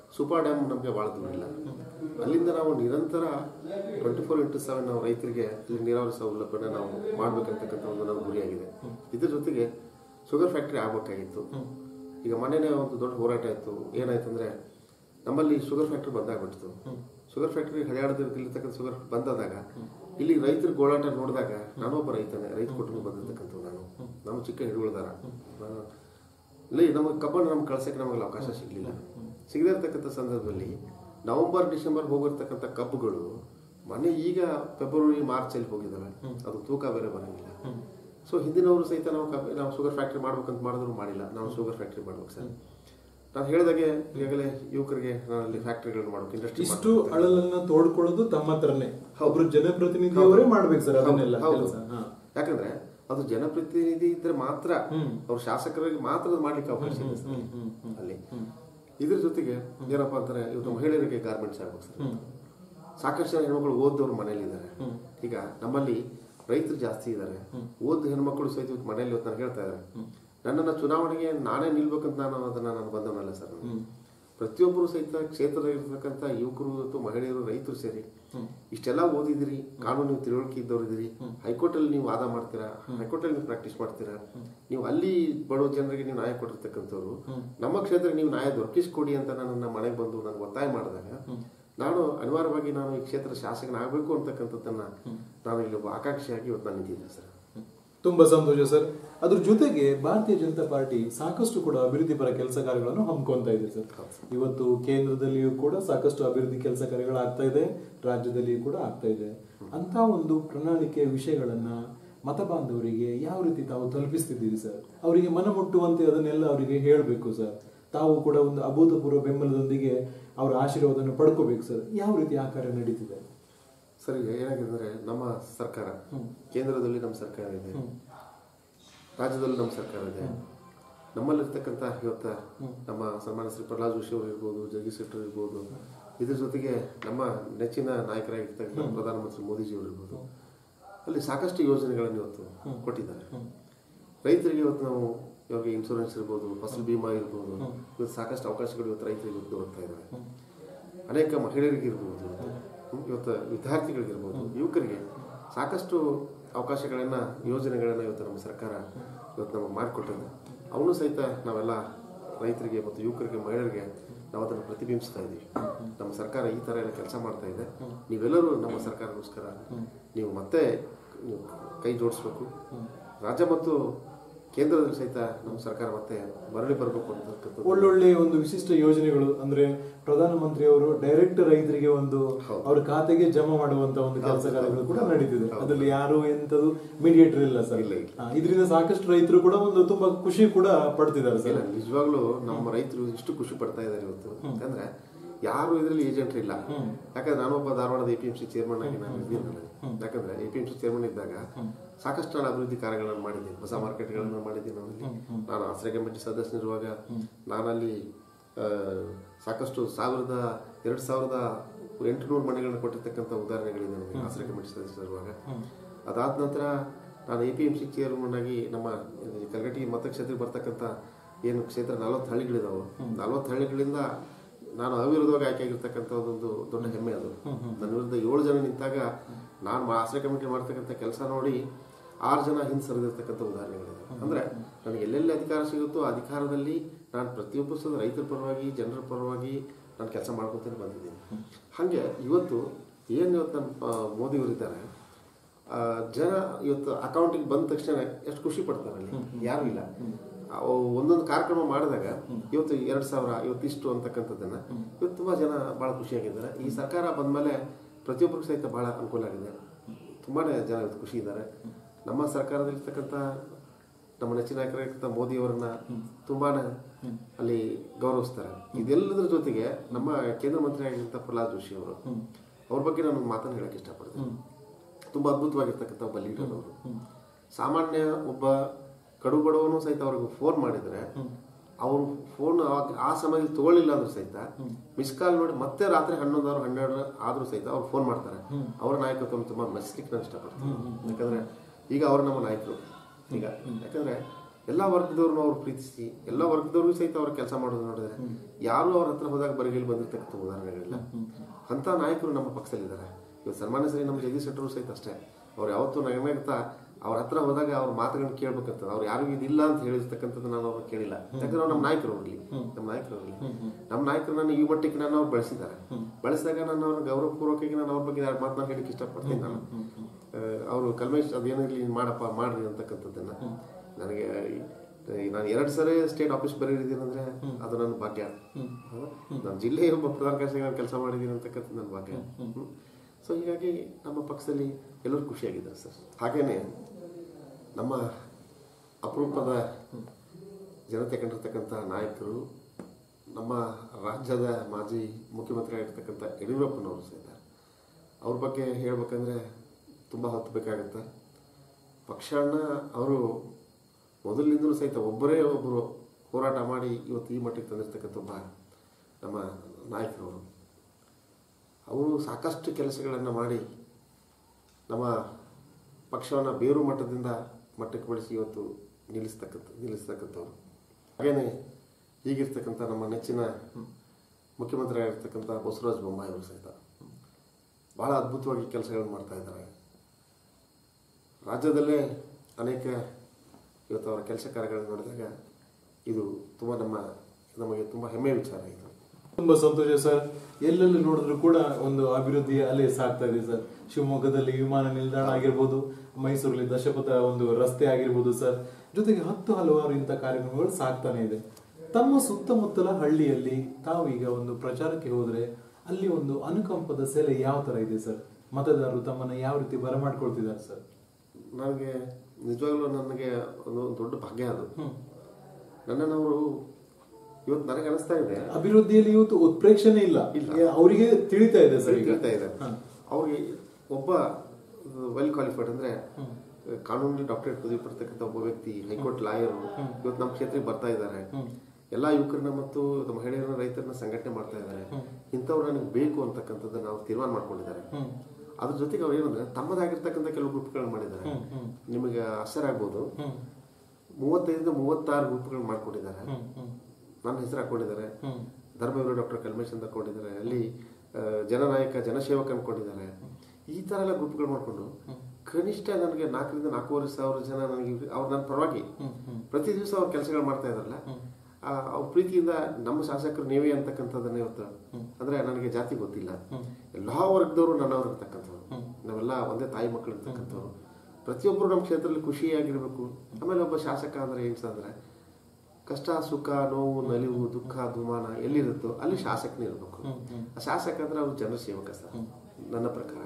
ಸೂಪರ್ ಡ್ಯಾಮ್ ನಮಗೆ ಭಾಳ ದೂರ ಇಲ್ಲ ಅಲ್ಲಿಂದ ನಾವು ನಿರಂತರ ಟ್ವೆಂಟಿ ಫೋರ್ ಇಂಟು ಸೆವೆನ್ ನಾವು ರೈತರಿಗೆ ಇಲ್ಲಿ ನೀರಾವರಿ ಸೌಲಭ್ಯನ ನಾವು ಮಾಡ್ಬೇಕಂತಕ್ಕಂಥ ಒಂದು ನಮ್ಮ ಗುರಿಯಾಗಿದೆ ಇದ್ರ ಜೊತೆಗೆ ಶುಗರ್ ಫ್ಯಾಕ್ಟ್ರಿ ಆಗ್ಬೇಕಾಗಿತ್ತು ಈಗ ಮೊನ್ನೆನೇ ಒಂದು ದೊಡ್ಡ ಹೋರಾಟ ಇತ್ತು ಏನಾಯ್ತಂದ್ರೆ ನಮ್ಮಲ್ಲಿ ಶುಗರ್ ಫ್ಯಾಕ್ಟ್ರಿ ಬಂದಾಗ್ಬಿಡ್ತು ಶುಗರ್ ಫ್ಯಾಕ್ಟ್ರಿ ಹರಿಯಾಣದಲ್ಲಿರ್ತಕ್ಕಂಥ ಶುಗರ್ ಬಂದಾದಾಗ ಇಲ್ಲಿ ರೈತರ ಗೋಳಾಟ ನೋಡಿದಾಗ ನಾನೊಬ್ಬ ರೈತನೇ ರೈತ ಕುಟುಂಬ ಬಂದಿರ್ತಕ್ಕಂಥ ನಾನು ನಾನು ಚಿಕ್ಕ ಹಿಡುವಳ್ದಾರ ನಾನು ಇಲ್ಲಿ ನಮಗೆ ಕಬ್ಬನ್ನು ನಮ್ಗೆ ಕಳ್ಸಕ್ಕೆ ನಮಗೆ ಅವಕಾಶ ಸಿಗಲಿಲ್ಲ ಸಿಗದೇ ಇರ್ತಕ್ಕಂಥ ಸಂದರ್ಭದಲ್ಲಿ ನವೆಂಬರ್ ಡಿಸೆಂಬರ್ ಹೋಗಿರ್ತಕ್ಕಂಥ ಕಬ್ಬುಗಳು ಮೊನ್ನೆ ಈಗ ಫೆಬ್ರವರಿ ಮಾರ್ಚಲ್ಲಿ ಹೋಗಿದ್ದಾವೆ ಅದು ತೂಕ ಬೇರೆ ಬರಂಗಿಲ್ಲ ಸೊ ಹಿಂದಿನವರು ಸಹಿತ ನಾವು ಕಬ್ಬು ನಾವು ಶುಗರ್ ಫ್ಯಾಕ್ಟ್ರಿ ಮಾಡ್ಬೇಕಂತ ಮಾಡಿದ್ರು ಮಾಡಿಲ್ಲ ನಾವು ಶುಗರ್ ಫ್ಯಾಕ್ಟ್ರಿ ಮಾಡ್ಬೇಕು ಸರ್ ನಾನು ಹೇಳಿದಾಗೆ ಈಗಾಗಲೇ ಯುವಕರಿಗೆ ನಾನು ಅಲ್ಲಿ ಫ್ಯಾಕ್ಟ್ರಿಗಳನ್ನ ಮಾಡ್ಬೇಕು ಇಂಡಸ್ಟ್ರಿ ಇಷ್ಟು ಅಳಲನ್ನ ತೋಡ್ಕೊಳ್ಳೋದು ತಮ್ಮ ಹತ್ರನೇ ಒಬ್ರು ಜನಪ್ರತಿನಿಧಿಯವರೇ ಮಾಡ್ಬೇಕು ಸರ್ ಅದನ್ನೆಲ್ಲ ಹೌದು. ಕೆಲಸ ಹಾ. ಯಾಕಂದ್ರೆ ಅದು ಜನಪ್ರತಿನಿಧಿ ಇದ್ರೆ ಮಾತ್ರ ಅವ್ರ ಶಾಸಕರಿಗೆ ಮಾತ್ರ ಅದು ಮಾಡ್ಲಿಕ್ಕೆ ಅವಕಾಶ ಇದೆ ಸರ್ ಹ್ಮ್, ಹ್ಮ್, ಹ್ಮ್. ಅಲ್ಲಿ ಇದ್ರ ಜೊತೆಗೆ ಏನಪ್ಪಾ ಅಂತಾರೆ ಇವತ್ತು ಮಹಿಳೆಯರಿಗೆ ಗಾರ್ಮೆಂಟ್ಸ್ ಆಗ್ಬೇಕು ಸರ್ ಸಾಕಷ್ಟು ಜನ ಹೆಣ್ಮಕ್ಳು ಓದ್ದವ್ರು ಮನೇಲಿ ಇದ್ದಾರೆ ಈಗ ನಮ್ಮಲ್ಲಿ ರೈತರು ಜಾಸ್ತಿ ಇದ್ದಾರೆ ಓದ್ ಹೆಣ್ಮಕ್ಳು ಸಹಿತ ಇವತ್ತು ಮನೇಲಿ ಇವತ್ತು ನಾನು ಹೇಳ್ತಾ ಇದ್ದಾರೆ ನನ್ನನ್ನು ಚುನಾವಣೆಗೆ ನಾನೇ ನಿಲ್ಬೇಕಂತ ನಾನು ಅದನ್ನ ನಾನು ಬಂದವನಲ್ಲ ಸರ್ ನಾನು. ಪ್ರತಿಯೊಬ್ಬರು ಸಹಿತ ಕ್ಷೇತ್ರದಲ್ಲಿರ್ತಕ್ಕಂಥ ಯುವಕರು ಮತ್ತು ಮಹಿಳೆಯರು ರೈತರು ಸೇರಿ ಇಷ್ಟೆಲ್ಲ ಓದಿದಿರಿ ಕಾನೂನು ತಿಳುವಳಿಕೆ ಇದ್ದವ್ರು ಇದ್ದೀರಿ ಹೈಕೋರ್ಟ್ ಅಲ್ಲಿ ನೀವು ವಾದ ಮಾಡ್ತೀರಾ ಹೈಕೋರ್ಟ್ ಅಲ್ಲಿ ನೀವು ಪ್ರಾಕ್ಟೀಸ್ ಮಾಡ್ತೀರಾ ನೀವು ಅಲ್ಲಿ ಬಡವ ಜನರಿಗೆ ನೀವು ನ್ಯಾಯ ಕೊಟ್ಟಿರ್ತಕ್ಕಂಥವ್ರು ನಮ್ಮ ಕ್ಷೇತ್ರಕ್ಕೆ ನೀವು ನ್ಯಾಯ ದೊರಕಿಸ್ಕೊಡಿ ಅಂತ ನನ್ನ ಮನೆಗೆ ಬಂದು ನನಗೆ ಒತ್ತಾಯ ಮಾಡಿದಾಗ ನಾನು ಅನಿವಾರ್ಯವಾಗಿ ನಾನು ಈ ಕ್ಷೇತ್ರದ ಶಾಸಕನಾಗಬೇಕು ಅಂತಕ್ಕಂಥದ್ದನ್ನ ನಾನು ಇಲ್ಲಿ ಒಬ್ಬ ಆಕಾಂಕ್ಷಿಯಾಗಿ ಇವತ್ತು ನಾನು ನಿಂತಿದ್ದೆ ಸರ್ ತುಂಬಾ ಸಂತೋಷ ಸರ್ ಅದ್ರ ಜೊತೆಗೆ ಭಾರತೀಯ ಜನತಾ ಪಾರ್ಟಿ ಸಾಕಷ್ಟು ಕೂಡ ಅಭಿವೃದ್ಧಿ ಪರ ಕೆಲಸ ಕಾರ್ಯಗಳನ್ನು ಹಮ್ಮಿಕೊಂತ ಇದೆ ಸರ್ ಇವತ್ತು ಕೇಂದ್ರದಲ್ಲಿಯೂ ಕೂಡ ಸಾಕಷ್ಟು ಅಭಿವೃದ್ಧಿ ಕೆಲಸ ಕಾರ್ಯಗಳು ಆಗ್ತಾ ಇದೆ ರಾಜ್ಯದಲ್ಲಿಯೂ ಕೂಡ ಆಗ್ತಾ ಇದೆ ಅಂತ ಒಂದು ಪ್ರಣಾಳಿಕೆ ವಿಷಯಗಳನ್ನ ಮತ ಬಾಂಧವರಿಗೆ ಯಾವ ರೀತಿ ತಾವು ತಲುಪಿಸ್ತಿದ್ದೀರಿ ಸರ್ ಅವರಿಗೆ ಮನ ಮುಟ್ಟುವಂತೆ ಅದನ್ನೆಲ್ಲ ಅವರಿಗೆ ಹೇಳಬೇಕು ಸರ್ ತಾವು ಕೂಡ ಒಂದು ಅಭೂತಪೂರ್ವ ಬೆಂಬಲದೊಂದಿಗೆ ಅವರ ಆಶೀರ್ವಾದವನ್ನು ಪಡ್ಕೋಬೇಕು ಸರ್ ಯಾವ ರೀತಿ ಆ ಕಾರ್ಯ ನಡೀತಿದೆ ಸರ್ ಈಗ ಏನಾಗಿದೆ ಅಂದ್ರೆ ನಮ್ಮ ಸರ್ಕಾರ ಕೇಂದ್ರದಲ್ಲಿ ನಮ್ಮ ಸರ್ಕಾರ ಇದೆ ರಾಜ್ಯದಲ್ಲಿ ನಮ್ಮ ಸರ್ಕಾರ ಇದೆ ನಮ್ಮಲ್ಲಿರ್ತಕ್ಕಂಥ ಇವತ್ತ ನಮ್ಮ ಸನ್ಮಾನ್ಯ ಶ್ರೀ ಪ್ರಹ್ಲಾದ್ ಜೋಶಿ ಅವರು ಇರ್ಬೋದು ಜಗದೀಶ್ ಶೆಟ್ಟರ್ ಇರ್ಬೋದು ಇದ್ರ ಜೊತೆಗೆ ನಮ್ಮ ನೆಚ್ಚಿನ ನಾಯಕರಾಗಿರ್ತಕ್ಕಂಥ ಪ್ರಧಾನಮಂತ್ರಿ ಮೋದಿಜಿಯವರು ಇರ್ಬೋದು ಅಲ್ಲಿ ಸಾಕಷ್ಟು ಯೋಜನೆಗಳನ್ನು ಇವತ್ತು ಕೊಟ್ಟಿದ್ದಾರೆ ರೈತರಿಗೆ ಇವತ್ತು ನಾವು ಇವಾಗ ಇನ್ಶೂರೆನ್ಸ್ ಇರ್ಬೋದು ಫಸಲ್ ಬಿಮಾ ಇರ್ಬೋದು ಇವತ್ತು ಸಾಕಷ್ಟು ಅವಕಾಶಗಳು ಇವತ್ತು ರೈತರಿಗೆ ಇವತ್ತು ದೊರಕ್ತಾ ಇದ್ದಾವೆ ಅನೇಕ ಮಹಿಳೆಯರಿಗೆ ಇರ್ಬೋದು ಹ್ಮ್, ಇವತ್ತು ವಿದ್ಯಾರ್ಥಿಗಳಿಗಿರ್ಬೋದು ಯುವಕರಿಗೆ ಸಾಕಷ್ಟು ಅವಕಾಶಗಳನ್ನ ಯೋಜನೆಗಳನ್ನ ಇವತ್ತು ನಮ್ಮ ಸರ್ಕಾರ ಇವತ್ತು ನಮಗೆ ಮಾಡಿಕೊಟ್ಟಿದೆ ಅವನು ಸಹಿತ ನಾವೆಲ್ಲ ರೈತರಿಗೆ ಮತ್ತು ಯುವಕರಿಗೆ ಮಹಿಳೆಯರಿಗೆ ನಾವು ಅದನ್ನು ಪ್ರತಿಬಿಂಬಿಸ್ತಾ ಇದ್ದೀವಿ ನಮ್ಮ ಸರ್ಕಾರ ಈ ಥರ ಎಲ್ಲ ಕೆಲಸ ಮಾಡ್ತಾ ಇದೆ ನೀವೆಲ್ಲರೂ ನಮ್ಮ ಸರ್ಕಾರಕ್ಕೋಸ್ಕರ ನೀವು ಮತ್ತೆ ನೀವು ಕೈ ಜೋಡಿಸ್ಬೇಕು ರಾಜ್ಯ ಮತ್ತು ಕೇಂದ್ರದಲ್ಲಿ ಸಹಿತ ನಮ್ಮ ಸರ್ಕಾರ ಮತ್ತೆ ಮರಳಿ ಬರಬೇಕು ಅಂತಕ್ಕಂಥದ್ದು ಒಳ್ಳೊಳ್ಳೆ ಒಂದು ವಿಶಿಷ್ಟ ಯೋಜನೆಗಳು ಅಂದ್ರೆ ಪ್ರಧಾನಮಂತ್ರಿ ಅವರು ಡೈರೆಕ್ಟ್ ರೈತರಿಗೆ ಒಂದು ಅವ್ರ ಖಾತೆಗೆ ಜಮಾ ಮಾಡುವಂತ ಒಂದು ಕೆಲಸ ಕಾರ್ಯಗಳು ಕೂಡ ನಡೀತಿದೆ ಅದ್ರಲ್ಲಿ ಯಾರು ಎಂತದು ಮೀಡಿಯೇಟರ್ ಇಲ್ಲ ಸರ್ ಇದರಿಂದ ಸಾಕಷ್ಟು ರೈತರು ಕೂಡ ಒಂದು ತುಂಬಾ ಖುಷಿ ಕೂಡ ಪಡ್ತಿದ್ದಾರೆ ಸರ್ ಇಲ್ಲ ನಿಜವಾಗ್ಲೂ ನಮ್ಮ ರೈತರು ಇಷ್ಟು ಖುಷಿ ಪಡ್ತಾ ಇದ್ದಾರೆ ಇವತ್ತು ಯಾಕಂದ್ರೆ ಯಾರು ಇದರಲ್ಲಿ ಏಜೆಂಟ್ ಇಲ್ಲ ಯಾಕಂದ್ರೆ ನಾನೊಬ್ಬ ಧಾರವಾಡದ A P M C chairman ಆಗಿ ನಾನು ಇದ್ದೀನಿ ಯಾಕಂದ್ರೆ A P M C chairman ಇದ್ದಾಗ ಸಾಕಷ್ಟು ನಾನು ಅಭಿವೃದ್ಧಿ ಕಾರ್ಯಗಳನ್ನು ಮಾಡಿದ್ದೀನಿ ಹೊಸ ಮಾರ್ಕೆಟ್ಗಳನ್ನು ಮಾಡಿದ್ದೀನಿ ನಾನಲ್ಲಿ ನಾನು ಆಶ್ರಯ ಕಮಿಟಿ ಸದಸ್ಯನಿರುವಾಗ ನಾನಲ್ಲಿ ಆ, ಸಾಕಷ್ಟು ಸಾವಿರದ ಎರಡು ಸಾವಿರದ ಎಂಟುನೂರು ಮನೆಗಳನ್ನ ಕೊಟ್ಟಿರ್ತಕ್ಕಂಥ ಉದಾಹರಣೆಗಳಿದೆ ನನಗೆ ಆಶ್ರಯ ಕಮಿಟಿ ಸದಸ್ಯರಿರುವಾಗ ಅದಾದ ನಂತರ ನಾನು A P M C chairman ಆಗಿ ನಮ್ಮ ಕಲ್ಗಟ್ಟಿ ಮತಕ್ಷೇತ್ರಕ್ಕೆ ಬರ್ತಕ್ಕಂಥ ಏನು ಕ್ಷೇತ್ರ ನಲವತ್ತು ಹಳ್ಳಿಗಳಿದಾವೆ ನಲವತ್ತು ಹಳ್ಳಿಗಳಿಂದ ನಾನು ಅವಿರೋಧವಾಗಿ ಆಯ್ಕೆ ಆಗಿರ್ತಕ್ಕಂಥ ಒಂದು ದೊಡ್ಡ ಹೆಮ್ಮೆ ಅದು ನನ್ನ ವಿರುದ್ಧ ಏಳು ಜನ ನಿಂತಾಗ ನಾನು ಮಾ- ಆಶ್ರಯ ಕಮಿಟಿ ಮಾಡ್ತಕ್ಕಂಥ ಕೆಲಸ ನೋಡಿ ಆರು ಜನ ಹಿಂದೆ ಸರಿದಿರ್ತಕ್ಕಂಥ ಉದಾಹರಣೆಗಳಿದೆ ಅಂದ್ರೆ ನನಗೆ ಎಲ್ಲೆಲ್ಲಿ ಅಧಿಕಾರ ಸಿಗುತ್ತೋ ಆ ಅಧಿಕಾರದಲ್ಲಿ ನಾನು ಪ್ರತಿಯೊಬ್ಬ ಸಹ ರೈತರ ಪರವಾಗಿ ಜನರ ಪರವಾಗಿ ನಾನು ಕೆಲಸ ಮಾಡ್ಕೊತಾನೆ ಬಂದಿದ್ದೀನಿ ಹಾಗೆ ಇವತ್ತು ಏನು ಇವತ್ತು ನಮ್ಮ ಆ, ಮೋದಿಯವರಿದ್ದಾರೆ ಆ, ಜನ ಇವತ್ತು ಅಕೌಂಟಿಗೆ ಬಂದ ತಕ್ಷಣ ಎಷ್ಟು ಖುಷಿ ಪಡ್ತಾರೆ ಅಲ್ಲಿ ಯಾರು ಇಲ್ಲ ಅವು ಒಂದೊಂದು ಕಾರ್ಯಕ್ರಮ ಮಾಡಿದಾಗ ಇವತ್ತು ಎರಡು ಸಾವಿರ ಇವತ್ತು ಇಷ್ಟು ಅಂತಕ್ಕಂಥದ್ದನ್ನ ಇವತ್ತು ತುಂಬಾ ಜನ ಬಹಳ ಖುಷಿಯಾಗಿದ್ದಾರೆ ಈ ಸರ್ಕಾರ ಬಂದ್ಮೇಲೆ ಪ್ರತಿಯೊಬ್ಬರಿಗೂ ಸಹಿತ ಬಹಳ ಅನುಕೂಲ ಆಗಿದೆ ತುಂಬಾನೇ ಜನ ಇವತ್ತು ಖುಷಿ ಇದ್ದಾರೆ ನಮ್ಮ ಸರ್ಕಾರದಲ್ಲಿರ್ತಕ್ಕಂಥ ನಮ್ಮ ನೆಚ್ಚಿನ ನಾಯಕರಾಗಿರ್ತಕ್ಕಂಥ ಮೋದಿಯವರನ್ನ ತುಂಬಾನೇ ಅಲ್ಲಿ ಗೌರವಿಸ್ತಾರೆ ಇದೆಲ್ಲದರ ಜೊತೆಗೆ ನಮ್ಮ ಕೇಂದ್ರ ಮಂತ್ರಿ ಆಗಿರ್ತಕ್ಕ ಪ್ರಹ್ಲಾದ್ ಜೋಶಿ ಅವರು ಅವ್ರ ಬಗ್ಗೆ ನಾನು ಒಂದು ಮಾತನ್ನು ಹೇಳಕ್ ಇಷ್ಟಪಡ್ತೀನಿ ತುಂಬಾ ಅದ್ಭುತವಾಗಿರ್ತಕ್ಕಂಥ ಒಬ್ಬ ಲೀಡರ್ ಅವರು ಸಾಮಾನ್ಯ ಒಬ್ಬ ಕಡು ಬಡವನು ಸಹಿತ ಅವ್ರಿಗೆ ಫೋನ್ ಮಾಡಿದ್ರೆ ಅವ್ರು ಫೋನ್ ಆ ಸಮಯದಲ್ಲಿ ತಗೊಳ್ಳಿಲ್ಲ ಅಂದ್ರೂ ಸಹಿತ ಮಿಸ್ ಕಾಲ್ ನೋಡಿ ಮತ್ತೆ ರಾತ್ರಿ ಹನ್ನೊಂದಾರು ಹನ್ನೆರಡು ಆದ್ರೂ ಸಹಿತ ಅವ್ರು ಫೋನ್ ಮಾಡ್ತಾರೆ ಅವರ ನಾಯಕತ್ವ ತುಂಬಾ ಮೆಚ್ಚಲಿಕ್ಕೆ ನಾನು ಇಷ್ಟಪಡ್ತೀನಿ ಯಾಕಂದ್ರೆ ಈಗ ಅವ್ರು ನಮ್ಮ ನಾಯಕರು ಈಗ ಯಾಕಂದ್ರೆ ಎಲ್ಲ ವರ್ಗದವ್ರನ್ನ ಅವ್ರು ಪ್ರೀತಿಸಿ ಎಲ್ಲ ವರ್ಗದವ್ರಿಗೂ ಸಹಿತ ಅವ್ರ ಕೆಲಸ ಮಾಡೋದು ನೋಡಿದ್ರೆ ಯಾರು ಅವ್ರ ಹತ್ರ ಹೋದಾಗ ಬರಿಗೈಲಿ ಬಂದಿರ್ತಕ್ಕಂಥ ಉದಾಹರಣೆಗಳಿಲ್ಲ ಅಂತ ನಾಯಕರು ನಮ್ಮ ಪಕ್ಷದಲ್ಲಿದ್ದಾರೆ ಇವತ್ತು ಸನ್ಮಾನ್ಯ ಸರಿ ನಮ್ಮ ಜಗದೀಶ್ ಶೆಟ್ಟರು ಸಹಿತ ಅಷ್ಟೇ ಅವ್ರು ಯಾವತ್ತೂ ನಗನಗ್ತಾ ಅವ್ರ ಹತ್ರ ಹೋದಾಗ ಅವ್ರ ಮಾತುಗಳನ್ನ ಕೇಳ್ಬೇಕಂತ ಅವ್ರು ಯಾರಿಗೂ ಇದಿಲ್ಲ ಅಂತ ಹೇಳಿರ್ತಕ್ಕಂಥದ್ದು ನಾನು ಅವ್ರನ್ನ ಕೇಳಿಲ್ಲ ಯಾಕಂದ್ರೆ ಅವ್ರು ನಮ್ಮ ನಾಯಕರು ಹೋಗ್ಲಿ ನಮ್ಮ ನಾಯಕರು ಹೋಗ್ಲಿ ನಮ್ಮ ನಾಯಕರು ನಾನು ಈ ಮಟ್ಟಿಗೆ ನಾನು ಅವ್ರು ಬೆಳೆಸಿದ್ದಾರೆ ಬೆಳೆಸಿದಾಗ ನಾನು ಅವ್ರ ಗೌರವಪೂರ್ವಕವಾಗಿ ನಾನು ಅವ್ರ ಬಗ್ಗೆ ಎರಡು ಮಾತನ್ನ ಹೇಳಿಕ್ಕೆ ಇಷ್ಟಪಡ್ತೀನಿ ನಾನು ಅವರು ಕಲ್ಮೇಶ್ ಅದೇನಿರಲಿ ಮಾಡಪ್ಪ ಮಾಡ್ರಿ ಅಂತಕ್ಕಂಥದ್ದನ್ನ ನನಗೆ ಈ- ನಾನು ಎರಡು ಸರಿ ಸ್ಟೇಟ್ ಆಫೀಸ್ ಬರೀದ್ದೀನಿ ಅಂದ್ರೆ ಅದು ನನ್ನ ಭಾಗ್ಯ ನಾನು ಜಿಲ್ಲೆಯ ಒಬ್ಬ ಪ್ರಧಾನ ಕಾರ್ಯದರ್ಶಿಯಾಗಿ ಕೆಲಸ ಮಾಡಿದ್ದೀನಿ ಅಂತಕ್ಕಂಥದ್ದು ನನ್ನ ಭಾಗ್ಯ ಸೊ ಹೀಗಾಗಿ ನಮ್ಮ ಪಕ್ಷದಲ್ಲಿ ಎಲ್ಲರೂ ಖುಷಿಯಾಗಿದ್ದಾರೆ ಸರ್ ಹಾಗೇನೆ ನಮ್ಮ ಅಪರೂಪದ ಜನತೆ ಕಂಡಿರ್ತಕ್ಕಂಥ ನಾಯಕರು ನಮ್ಮ ರಾಜ್ಯದ ಮಾಜಿ ಮುಖ್ಯಮಂತ್ರಿ ಆಗಿರ್ತಕ್ಕಂಥ ಯಡಿಯೂರಪ್ಪನವರು ಸಹಿತ ಅವ್ರ ಬಗ್ಗೆ ಹೇಳ್ಬೇಕಂದ್ರೆ ತುಂಬ ಹೊತ್ತು ಬೇಕಾಗುತ್ತೆ ಪಕ್ಷನ ಅವರು ಮೊದಲಿನಿಂದಲೂ ಸಹಿತ ಒಬ್ಬರೇ ಒಬ್ಬರು ಹೋರಾಟ ಮಾಡಿ ಇವತ್ತು ಈ ಮಟ್ಟಿಗೆ ತಂದಿರ್ತಕ್ಕಂಥ ಒಬ್ಬ ನಮ್ಮ ನಾಯಕರವರು ಅವರು ಸಾಕಷ್ಟು ಕೆಲಸಗಳನ್ನು ಮಾಡಿ ನಮ್ಮ ಪಕ್ಷವನ್ನು ಬೇರು ಮಟ್ಟದಿಂದ ಮಟ್ಟಕ್ಕೆ ಬೆಳೆಸಿ ಇವತ್ತು ನಿಲ್ಲಿಸ್ತಕ್ಕಂಥ ನಿಲ್ಲಿಸ್ತಕ್ಕಂಥವ್ರು ಹಾಗೇನೆ ಈಗಿರ್ತಕ್ಕಂಥ ನಮ್ಮ ನೆಚ್ಚಿನ ಮುಖ್ಯಮಂತ್ರಿ ಆಗಿರ್ತಕ್ಕಂಥ ಬಸವರಾಜ ಬೊಮ್ಮಾಯಿ ಅವರು ಸಹಿತ ಬಹಳ ಅದ್ಭುತವಾಗಿ ಕೆಲಸಗಳನ್ನು ಮಾಡ್ತಾ ಇದ್ದಾರೆ ರಾಜ್ಯದಲ್ಲೇ ಅನೇಕ ಇವತ್ತು ಅವರ ಕೆಲಸ ಕಾರ್ಯಗಳನ್ನು ನೋಡಿದಾಗ ಇದು ತುಂಬ ನಮ್ಮ ನಮಗೆ ತುಂಬ ಹೆಮ್ಮೆಯ ವಿಚಾರ ಇದು ತುಂಬಾ ಸಂತೋಷ ಸರ್ ಎಲ್ಲೆಲ್ಲಿ ನೋಡಿದ್ರು ಕೂಡ ಒಂದು ಅಭಿವೃದ್ಧಿ ಅಲೆ ಸಾಗ್ತಾ ಇದೆ ಸರ್ ಶಿವಮೊಗ್ಗದಲ್ಲಿ ವಿಮಾನ ನಿಲ್ದಾಣ ಆಗಿರ್ಬೋದು ಮೈಸೂರಲ್ಲಿ ದಶಪಥ ಒಂದು ರಸ್ತೆ ಆಗಿರ್ಬೋದು ಸರ್ ಜೊತೆಗೆ ಹತ್ತು ಹಲವಾರು ಇಂಥ ಕಾರ್ಯಕ್ರಮಗಳು ಸಾಗ್ತಾನೆ ಇದೆ ತಮ್ಮ ಸುತ್ತಮುತ್ತಲ ಹಳ್ಳಿಯಲ್ಲಿ ತಾವು ಈಗ ಒಂದು ಪ್ರಚಾರಕ್ಕೆ ಹೋದ್ರೆ ಅಲ್ಲಿ ಒಂದು ಅನುಕಂಪದ ಸೆಲೆ ಯಾವ ತರ ಇದೆ ಸರ್ ಮತದಾರರು ತಮ್ಮನ್ನ ಯಾವ ರೀತಿ ಬರಮಾಡ್ಕೊಳ್ತಿದ್ದಾರೆ ಸರ್ ನನಗೆ ನಿಜವಾಗ್ಲೂ ನನಗೆ ಒಂದು ದೊಡ್ಡ ಭಾಗ್ಯ ಅದು ನನ್ನನ್ನು ಅವರು ಇವತ್ತು ನನಗೆ ಅನಿಸ್ತಾ ಇದೆ ಅಭಿವೃದ್ಧಿಯಲ್ಲಿ ಇವತ್ತು ಉತ್ಪ್ರೇಕ್ಷಣೆ ಇಲ್ಲ ಅವರಿಗೆ ತಿಳಿತಾ ಇದೆ ಸರ್ ಈಗ ಹೇಳ್ತಾ ಇದೆ ಅವ್ರಿಗೆ ಒಬ್ಬ ವೆಲ್ ಕ್ವಾಲಿಫೈಡ್ ಅಂದ್ರೆ ಕಾನೂನಲ್ಲಿ ಡಾಕ್ಟರೇಟ್ ಪದವಿ ಪಡ್ತಕ್ಕಂಥ ಒಬ್ಬ ವ್ಯಕ್ತಿ ಹೈಕೋರ್ಟ್ ಲಾಯರ್ ಇವತ್ತು ನಮ್ಮ ಕ್ಷೇತ್ರಕ್ಕೆ ಬರ್ತಾ ಇದ್ದಾರೆ ಎಲ್ಲಾ ಯುವಕರನ್ನ ಮತ್ತು ಮಹಿಳೆಯರನ್ನ ರೈತರನ್ನ ಸಂಘಟನೆ ಮಾಡ್ತಾ ಇದ್ದಾರೆ ಇಂಥವ್ರು ನನಗೆ ಬೇಕು ಅಂತಕ್ಕಂಥದ್ದನ್ನ ಅವ್ರು ತೀರ್ಮಾನ ಮಾಡ್ಕೊಂಡಿದ್ದಾರೆ ಅದ್ರ ಜೊತೆಗೆ ಅವ್ರು ಏನಂದ್ರೆ ತಮ್ಮದಾಗಿರ್ತಕ್ಕಂಥ ಕೆಲವು ಗ್ರೂಪ್ಗಳನ್ನ ಮಾಡಿದ್ದಾರೆ ನಿಮಗೆ ಆಶ್ಚರ್ಯ ಆಗ್ಬೋದು ಮೂವತ್ತೈದರಿಂದ ಮೂವತ್ತಾರು ಗ್ರೂಪ್ಗಳು ಮಾಡ್ಕೊಂಡಿದ್ದಾರೆ ನನ್ನ ಹೆಸರು ಹಾಕೊಂಡಿದ್ದಾರೆ ಧರ್ಮವೀರ ಡಾಕ್ಟರ್ ಕಲ್ಮೇಶ್ ಅಂತ ಹಾಕೊಂಡಿದ್ದಾರೆ ಅಲ್ಲಿ ಆ, ಜನನಾಯಕ ಜನಸೇವಕ ಅನ್ಕೊಂಡಿದ್ದಾರೆ ಈ ತರ ಎಲ್ಲ ಗ್ರೂಪ್ಗಳು ಮಾಡ್ಕೊಂಡು ಕನಿಷ್ಠ ನನಗೆ ನಾಲ್ಕರಿಂದ ನಾಲ್ಕೂವರೆ ಸಾವಿರ ಜನ ನನಗೆ ಅವ್ರು ನನ್ನ ಪರವಾಗಿ ಪ್ರತಿ ದಿವಸ ಅವ್ರ ಕೆಲಸಗಳು ಮಾಡ್ತಾ ಇದಾರಲ್ಲ ಆ, ಅವ್ರ ಪ್ರೀತಿಯಿಂದ ನಮ್ಮ ಶಾಸಕರು ನೀವೇ ಅಂತಕ್ಕಂಥದ್ದನ್ನ ಇವತ್ತು ಅಂದ್ರೆ ನನಗೆ ಜಾತಿ ಗೊತ್ತಿಲ್ಲ ಎಲ್ಲಾ ವರ್ಗದವರು ನನ್ನವ್ರು ಇರ್ತಕ್ಕಂಥವ್ರು ನಾವೆಲ್ಲ ಒಂದೇ ತಾಯಿ ಮಕ್ಕಳು ಇರ್ತಕ್ಕಂಥವ್ರು ಪ್ರತಿಯೊಬ್ಬರು ನಮ್ಮ ಕ್ಷೇತ್ರದಲ್ಲಿ ಖುಷಿಯಾಗಿರ್ಬೇಕು ಆಮೇಲೆ ಒಬ್ಬ ಶಾಸಕ ಅಂದ್ರೆ ಏನ್ ಸರ್ ಅಂದ್ರೆ ಕಷ್ಟ ಸುಖ ನೋವು ನಲಿವು ದುಃಖ ದುಮಾನ ಎಲ್ಲಿರುತ್ತೋ ಅಲ್ಲಿ ಶಾಸಕನೇ ಇರಬೇಕು ಆ ಶಾಸಕ ಅಂದ್ರೆ ಅವ್ರು ಜನರ ಸೇವಕ ಸರ್ ನನ್ನ ಪ್ರಕಾರ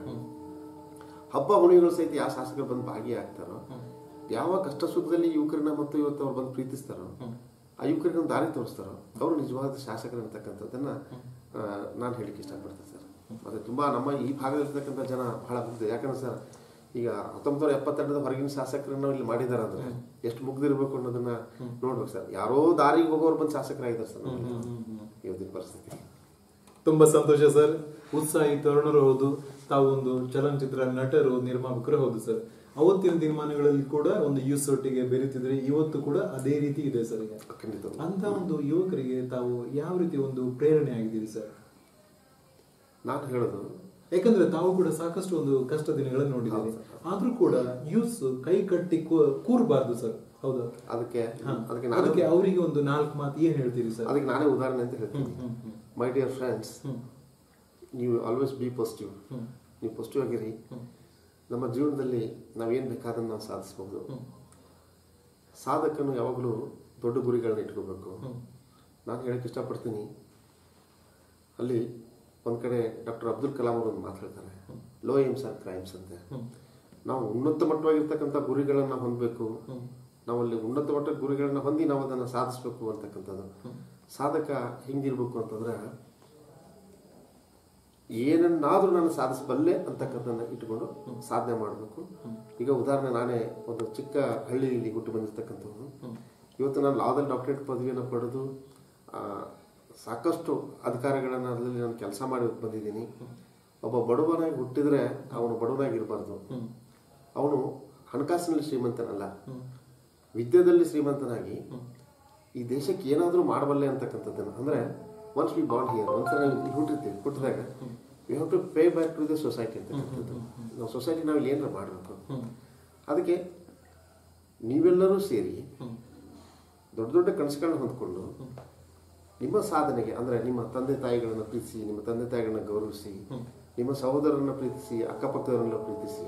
ಹಬ್ಬ ಹುಣಿಗಳು ಸಹಿತ ಯಾವ ಶಾಸಕರು ಬಂದು ಭಾಗಿಯಾಗ್ತಾರೋ ಯಾವ ಕಷ್ಟ ಸುಖದಲ್ಲಿ ಯುವಕರನ್ನ ಮತ್ತು ಇವತ್ತು ಅವ್ರು ಬಂದು ಪ್ರೀತಿಸ್ತಾರೋ ಆ ಯುವಕರಿಗೆ ಒಂದು ದಾರಿ ತೋರಿಸ್ತಾರೋ ಅವರು ನಿಜವಾದ ಶಾಸಕರು ಅಂತಕ್ಕಂಥದ್ದನ್ನ ನಾನು ಹೇಳಿಕ್ಕೆ ಇಷ್ಟಪಡ್ತೇನೆ ಸರ್ ಮತ್ತೆ ತುಂಬಾ ನಮ್ಮ ಈ ಭಾಗದಲ್ಲಿರ್ತಕ್ಕಂಥ ಜನ ಬಹಳ ಮುಗ್ಧ ಯಾಕಂದ್ರೆ ಸರ್ ಈಗ ಹತ್ತೊಂಬತ್ತು ನೂರ ಎಪ್ಪತ್ತೆರಡದ ಹೊರಗಿನ ಶಾಸಕರನ್ನ ಇಲ್ಲಿ ಮಾಡಿದಾರೆ ಅಂದ್ರೆ ಎಷ್ಟು ಮುಗ್ದಿರ್ಬೇಕು ಅನ್ನೋದನ್ನ ನೋಡ್ಬೇಕು ಸರ್ ಯಾರೋ ದಾರಿಗೆ ಹೋಗೋರು ಬಂದು ಶಾಸಕರಾಗಿದ್ದಾರೆ ಸರ್ ನಮ್ಮಲ್ಲಿ. ಇವತ್ತಿನ ಪರಿಸ್ಥಿತಿ ತುಂಬಾ ಸಂತೋಷ ಸರ್ ಉತ್ಸಾಹಿ ತರುಣರು ಹೌದು ತಾವು ಒಂದು ಚಲನಚಿತ್ರ ನಟರು ನಿರ್ಮಾಪಕರು ಹೌದು ಸರ್ ಅವತ್ತಿನ ದಿನಮಾನಗಳಲ್ಲಿ ಕೂಡ ಒಂದು ಯೂಸ್ ಒಟ್ಟಿಗೆ ಬೆರೀತಿದ್ರೆ ಇವತ್ತು ಕೂಡ ಅದೇ ರೀತಿ ಇದೆ ಸರ್ ಈಗ ಖಂಡಿತ ಅಂತ ಒಂದು ಯುವಕರಿಗೆ ತಾವು ಯಾವ ರೀತಿ ಒಂದು ಪ್ರೇರಣೆ ಆಗಿದ್ದೀರಿ ಸರ್ ನಾನು ಹೇಳೋದು ಯಾಕಂದ್ರೆ ತಾವು ಕೂಡ ಸಾಕಷ್ಟು ಒಂದು ಕಷ್ಟ ದಿನಗಳನ್ನು ನೋಡಿದ್ದೀರಿ ಆದ್ರೂ ಕೂಡ ಯೂಸ್ ಕೈ ಕಟ್ಟಿ ಕೂ- ಕೂರ್ಬಾರ್ದು ಸರ್ ಹೌದಾ ಅದಕ್ಕೆ ಹಾ. ಅದಕ್ಕೆ ನಾನು ಅದಕ್ಕೆ ಅವರಿಗೆ ಒಂದು ನಾಲ್ಕು ಮಾತು ಏನ್ ಹೇಳ್ತೀರಿ ಸರ್ ಅದಕ್ಕೆ ನಾನೇ ಉದಾಹರಣೆ ಅಂತ ಹೇಳ್ತೀನಿ ಮೈ ಡಿಯರ್ ಫ್ರೆಂಡ್ಸ್ ನೀವು ಆಲ್ವೇಸ್ ಬಿ ಪಾಸಿಟಿವ್ ನೀವು ಪಾಸಿಟಿವ್ ಆಗಿರಿ ನಮ್ಮ ಜೀವನದಲ್ಲಿ ನಾವೇನು ಬೇಕಾದನ್ನು ನಾವು ಸಾಧಿಸಬಹುದು ಸಾಧಕನು ಯಾವಾಗಲೂ ದೊಡ್ಡ ಗುರಿಗಳನ್ನ ಇಟ್ಕೋಬೇಕು ನಾನು ಹೇಳಕ್ಕೆ ಇಷ್ಟಪಡ್ತೀನಿ ಅಲ್ಲಿ ಒಂದ್ ಕಡೆ ಡಾಕ್ಟರ್ ಅಬ್ದುಲ್ ಕಲಾಂ ಅವರು ಒಂದು ಮಾತಾಡ್ತಾರೆ ಲೋ ಏಮ್ಸ್ ಆರ್ ಕ್ರೈಮ್ಸ್ ಅಂತ ನಾವು ಉನ್ನತ ಮಟ್ಟವಾಗಿರ್ತಕ್ಕಂಥ ಗುರಿಗಳನ್ನ ಹೊಂದಬೇಕು ನಾವಲ್ಲಿ ಉನ್ನತ ಮಟ್ಟದ ಗುರಿಗಳನ್ನ ಹೊಂದಿ ನಾವು ಅದನ್ನ ಸಾಧಿಸಬೇಕು ಅಂತಕ್ಕಂಥದ್ದು ಸಾಧಕ ಹೆಂಗಿರ್ಬೇಕು ಅಂತಂದ್ರೆ ಏನನ್ನಾದ್ರೂ ನಾನು ಸಾಧಿಸಬಲ್ಲೆ ಅಂತಕ್ಕಂಥದ್ದನ್ನ ಇಟ್ಕೊಂಡು ಸಾಧನೆ ಮಾಡಬೇಕು ಈಗ ಉದಾಹರಣೆ ನಾನೇ ಒಂದು ಚಿಕ್ಕ ಹಳ್ಳಿಯಲ್ಲಿ ಹುಟ್ಟು ಬಂದಿರ್ತಕ್ಕಂಥವ್ನು ಇವತ್ತು ನಾನು ಲಾದಲ್ಲಿ ಡಾಕ್ಟರೇಟ್ ಪದವಿಯನ್ನು ಪಡೆದು ಆ, ಸಾಕಷ್ಟು ಅಧಿಕಾರಗಳನ್ನು ಅದರಲ್ಲಿ ನಾನು ಕೆಲಸ ಮಾಡಿ ಬಂದಿದ್ದೀನಿ ಒಬ್ಬ ಬಡವನಾಗಿ ಹುಟ್ಟಿದ್ರೆ ಅವನು ಬಡವನಾಗಿ ಇರಬಾರ್ದು ಅವನು ಹಣಕಾಸಿನಲ್ಲಿ ಶ್ರೀಮಂತನಲ್ಲ ವಿದ್ಯೆದಲ್ಲಿ ಶ್ರೀಮಂತನಾಗಿ ಈ ದೇಶಕ್ಕೆ ಏನಾದರೂ ಮಾಡಬಲ್ಲೆ ಅಂತಕ್ಕಂಥದ್ದನ್ನು ಅಂದರೆ ಒನ್ಸ್ ವಿ ಬಾಂಡ್ ಹಿಯರ್ ಒಂದ್ಸಲ ನಾವು ಹುಟ್ಟಿರ್ತೀವಿ ಹುಟ್ಟಿದಾಗ we have to pay back to the society ಅಂತಕ್ಕಂಥದ್ದು ನಾವು ಸೊಸೈಟಿ ನಾವು ಇಲ್ಲಿ ಏನಾರ ಮಾಡಬೇಕು ಅದಕ್ಕೆ ನೀವೆಲ್ಲರೂ ಸೇರಿ ದೊಡ್ಡ ದೊಡ್ಡ ಕನಸುಗಳನ್ನ ಹೊಂದ್ಕೊಂಡು ನಿಮ್ಮ ಸಾಧನೆಗೆ ಅಂದರೆ ನಿಮ್ಮ ತಂದೆ ತಾಯಿಗಳನ್ನು ಪ್ರೀತಿಸಿ ನಿಮ್ಮ ತಂದೆ ತಾಯಿಗಳನ್ನ ಗೌರವಿಸಿ ನಿಮ್ಮ ಸಹೋದರರನ್ನ ಪ್ರೀತಿಸಿ ಅಕ್ಕಪಕ್ಕದವರನ್ನ ಪ್ರೀತಿಸಿ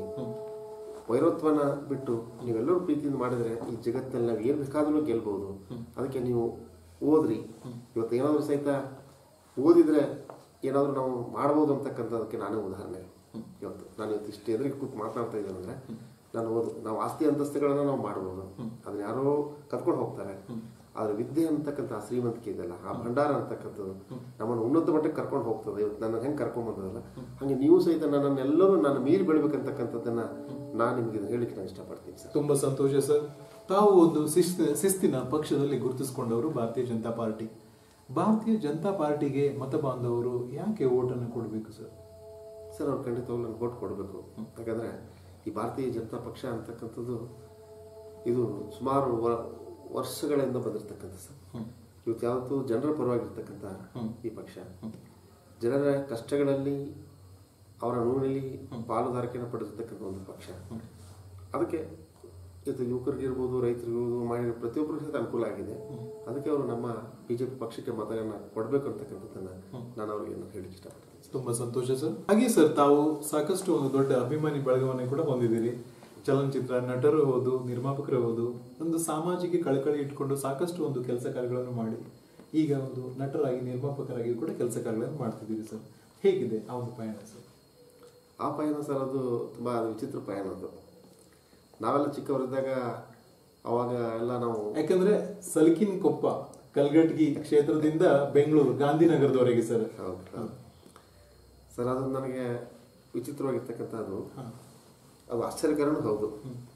ವೈರತ್ವನ ಬಿಟ್ಟು ನೀವೆಲ್ಲರೂ ಪ್ರೀತಿಯಿಂದ ಮಾಡಿದ್ರೆ ಈ ಜಗತ್ತಿನಲ್ಲಿ ನಾವು ಏನು ಬೇಕಾದ್ರೂ ಗೆಲ್ಬಹುದು ಅದಕ್ಕೆ ನೀವು ಓದ್ರಿ ಇವತ್ತು ಏನಾದರೂ ಸಹಿತ ಓದಿದ್ರೆ ಏನಾದರೂ ನಾವು ಮಾಡ್ಬೋದು ಅಂತಕ್ಕಂಥದಕ್ಕೆ ನಾನೇ ಉದಾಹರಣೆ ಇವತ್ತು ನಾನು ಇವತ್ತು ಇಷ್ಟು ಎದುರಿಗೆ ಕೂತು ಮಾತನಾಡ್ತಾ ಇದ್ದೇನೆ ಅಂದ್ರೆ ನಾನು ಓದು ನಾವು ಆಸ್ತಿ ಅಂತಸ್ತುಗಳನ್ನ ನಾವು ಮಾಡ್ಬೋದು ಅದನ್ನ ಯಾರೋ ಕತ್ಕೊಂಡು ಹೋಗ್ತಾರೆ ಆದ್ರೆ ವಿದ್ಯೆ ಅಂತಕ್ಕಂಥ ಆ ಶ್ರೀಮಂತಿಕೆ ಇದೆಯಲ್ಲ ಆ ಭಂಡಾರ ಅಂತಕ್ಕಂಥದ್ದು ನಮ್ಮನ್ನು ಉನ್ನತ ಮಟ್ಟಕ್ಕೆ ಕರ್ಕೊಂಡು ಹೋಗ್ತದೆ ಇವತ್ತು ನನ್ನ ಹೆಂಗೆ ಕರ್ಕೊಂಡು ಬಂದದಲ್ಲ ಹಾಗೆ ನೀವು ಸಹಿತ ನನ್ನನ್ನೆಲ್ಲರೂ ನಾನು ಮೀರಿ ಬೆಳಿಬೇಕಂತಕ್ಕಂಥದ್ದನ್ನ ನಾನು ನಿಮ್ಗೆ ಇದನ್ನ ಹೇಳಿಕ್ಕೆ ನಾನು ಇಷ್ಟಪಡ್ತೀನಿ ಸರ್ ತುಂಬಾ ಸಂತೋಷ ಸರ್ ತಾವು ಒಂದು ಶಿಸ್ತ ಶಿಸ್ತಿನ ಪಕ್ಷದಲ್ಲಿ ಗುರುತಿಸಿಕೊಂಡವರು ಭಾರತೀಯ ಜನತಾ ಪಾರ್ಟಿ ಭಾರತೀಯ ಜನತಾ ಪಾರ್ಟಿಗೆ ಮತ ಬಾಂಧವರು ಯಾಕೆ ಓಟನ್ನು ಕೊಡಬೇಕು ಸರ್ ಸರ್ ಅವ್ರು ಖಂಡಿತವಾಗ್ಲೂ ನನಗೆ ಓಟ್ ಕೊಡಬೇಕು ಯಾಕಂದ್ರೆ ಈ ಭಾರತೀಯ ಜನತಾ ಪಕ್ಷ ಅಂತಕ್ಕಂಥದ್ದು ಇದು ಸುಮಾರು ವ- ವರ್ಷಗಳಿಂದ ಬಂದಿರತಕ್ಕಂಥ ಸರ್ ಇವತ್ತು ಯಾವತ್ತೂ ಜನರ ಪರವಾಗಿರ್ತಕ್ಕಂಥ ಈ ಪಕ್ಷ ಜನರ ಕಷ್ಟಗಳಲ್ಲಿ ಅವರ ನೋವಿನಲ್ಲಿ ಪಾಲುದಾರಿಕೆಯನ್ನು ಪಡೆದಿರ್ತಕ್ಕಂಥ ಒಂದು ಪಕ್ಷ ಅದಕ್ಕೆ ಇವತ್ತು ಯುವಕರಿಗಿರ್ಬೋದು ರೈತರಿಗಿರ್ಬೋದು ಮಾಡಿರೋ ಪ್ರತಿಯೊಬ್ಬರಿಗೂ ಸಹಿತ ಅನುಕೂಲ ಆಗಿದೆ ಅದಕ್ಕೆ ಅವರು ನಮ್ಮ ಬಿಜೆಪಿ ಪಕ್ಷಕ್ಕೆ ಮತಗಳನ್ನ ಕೊಡಬೇಕು ಅಂತಕ್ಕಂಥದ್ದನ್ನ ನಾನು ಅವ್ರಿಗೆ ಹೇಳಿಕ್ಕೆ ಇಷ್ಟಪಡ್ತೀನಿ ತುಂಬಾ ಸಂತೋಷ ಸರ್ ಹಾಗೆ ಸರ್ ತಾವು ಸಾಕಷ್ಟು ಒಂದು ದೊಡ್ಡ ಅಭಿಮಾನಿ ಬಳಗವನ್ನು ಕೂಡ ಹೊಂದಿದ್ದೀರಿ ಚಲನಚಿತ್ರ ನಟರು ಹೌದು ನಿರ್ಮಾಪಕರು ಹೌದು ಒಂದು ಸಾಮಾಜಿಕ ಕಳಕಳಿ ಇಟ್ಕೊಂಡು ಸಾಕಷ್ಟು ಒಂದು ಕೆಲಸ ಕಾರ್ಯಗಳನ್ನು ಮಾಡಿ ಈಗ ಒಂದು ನಟರಾಗಿ ನಿರ್ಮಾಪಕರಾಗಿ ಕೂಡ ಕೆಲಸ ಕಾರ್ಯಗಳನ್ನು ಮಾಡ್ತಿದ್ದೀರಿ ಸರ್ ಹೇಗಿದೆ ಆ ಒಂದು ಪಯಣ ಸರ್ ಆ ಪಯಣ ಸರ್ ಅದು ತುಂಬ ವಿಚಿತ್ರ ಪಯಣ ಅದು ನಾವೆಲ್ಲ ಚಿಕ್ಕವರಿದ್ದಾಗ ಅವಾಗ ಎಲ್ಲ ನಾವು ಯಾಕಂದ್ರೆ ಸಲ್ಕಿನ್ ಕೊಪ್ಪ ಕಲ್ಗಟ್ಗಿ ಕ್ಷೇತ್ರದಿಂದ ಬೆಂಗಳೂರು ಗಾಂಧಿನಗರದವರೆಗೆ ಸರ್ ಹೌದು ಹೌದು. ಸರ್ ಅದು ನನಗೆ ವಿಚಿತ್ರವಾಗಿರ್ತಕ್ಕಂಥದ್ದು ಹಾ. ಅದು ಆಶ್ಚರ್ಯಕರನೂ ಹೌದು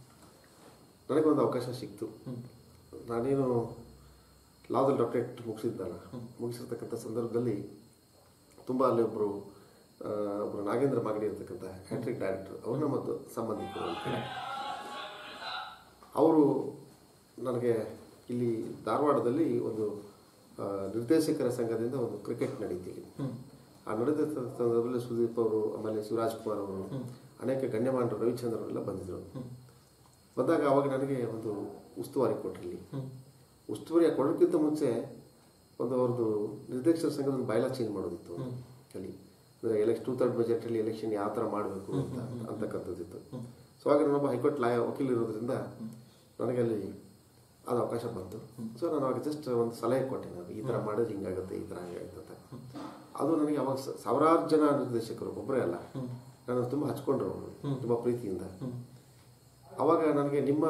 ನನಗೊಂದು ಅವಕಾಶ ಸಿಕ್ತು ನಾನೇನು ಲಾದಲ್ಲಿ ಡಾಕ್ಟರೇಟ್ ಮುಗಿಸಿದ್ದಲ್ಲ ಮುಗಿಸಿರ್ತಕ್ಕಂಥ ಸಂದರ್ಭದಲ್ಲಿ ತುಂಬ ಅಲ್ಲಿ ಒಬ್ಬರು ಒಬ್ಬರು ನಾಗೇಂದ್ರ ಮಾಗಡಿ ಇರ್ತಕ್ಕಂಥ ಹ್ಯಾಟ್ರಿಕ್ ಡೈರೆಕ್ಟರ್ ಅವ್ರು ನಮ್ಮ ದ- ಸಂಬಂಧಿಕರು ಅಂತ ಹೇಳಿ. ಅವರು ನನಗೆ ಇಲ್ಲಿ ಧಾರವಾಡದಲ್ಲಿ ಒಂದು ಆ, ನಿರ್ದೇಶಕರ ಸಂಘದಿಂದ ಒಂದು ಕ್ರಿಕೆಟ್ ನಡೀತಿದೆ ಆ ನಡೆದ ಸಂದರ್ಭದಲ್ಲಿ ಸುದೀಪ್ ಅವರು ಆಮೇಲೆ ಶಿವರಾಜ್ ಕುಮಾರ್ ಅವರು ಅನೇಕ ಗಣ್ಯಮಾನ್ಯರು ರವಿಚಂದ್ರ ಅವರೆಲ್ಲ ಬಂದಿದ್ರು ಬಂದಾಗ ಅವಾಗ ನನಗೆ ಒಂದು ಉಸ್ತುವಾರಿ ಕೊಟ್ಟಿರಲಿ ಉಸ್ತುವಾರಿ ಕೊಡೋಕ್ಕಿಂತ ಮುಂಚೆ ಒಂದು ಅವ್ರದ್ದು ನಿರ್ದೇಶಕರ ಸಂಘದ ಒಂದು ಬಯಲ ಚೇಂಜ್ ಮಾಡೋದಿತ್ತು ಅಲ್ಲಿ ಅಂದರೆ ಎಲೆಕ್ಷನ್ ಟೂ ತರ್ಡ್ ಬಜೆಟಲ್ಲಿ ಎಲೆಕ್ಷನ್ ಯಾವ ಥರ ಮಾಡಬೇಕು ಅಂತ ಅಂತಕ್ಕಂಥದ್ದಿತ್ತು ಸೊ ಆಗ ನಾನೊಬ್ಬ ಹೈಕೋರ್ಟ್ ಲಾಯ ವಕೀಲ ಇರೋದ್ರಿಂದ ನನಗೆ ಅಲ್ಲಿ ಅದು ಅವಕಾಶ ಬಂತು ಸೊ ನಾನು ಅವಾಗ ಜಸ್ಟ್ ಒಂದು ಸಲಹೆ ಕೊಟ್ಟೆ ನಾನು ಈ ಥರ ಮಾಡಿದ್ರೆ ಹಿಂಗಾಗುತ್ತೆ ಈ ಥರ ಹಿಂಗಾಗುತ್ತೆ ಅಂತ ಅದು ನನಗೆ ಅವಾಗ ಸ- ಸಾವಿರಾರು ಜನ ನಿರ್ದೇಶಕರು ಒಬ್ಬರೇ ಅಲ್ಲ ನಾನು ತುಂಬ ಹಚ್ಕೊಂಡ್ರು ಅವರು ತುಂಬ ಪ್ರೀತಿಯಿಂದ ಅವಾಗ ನನಗೆ ನಿಮ್ಮ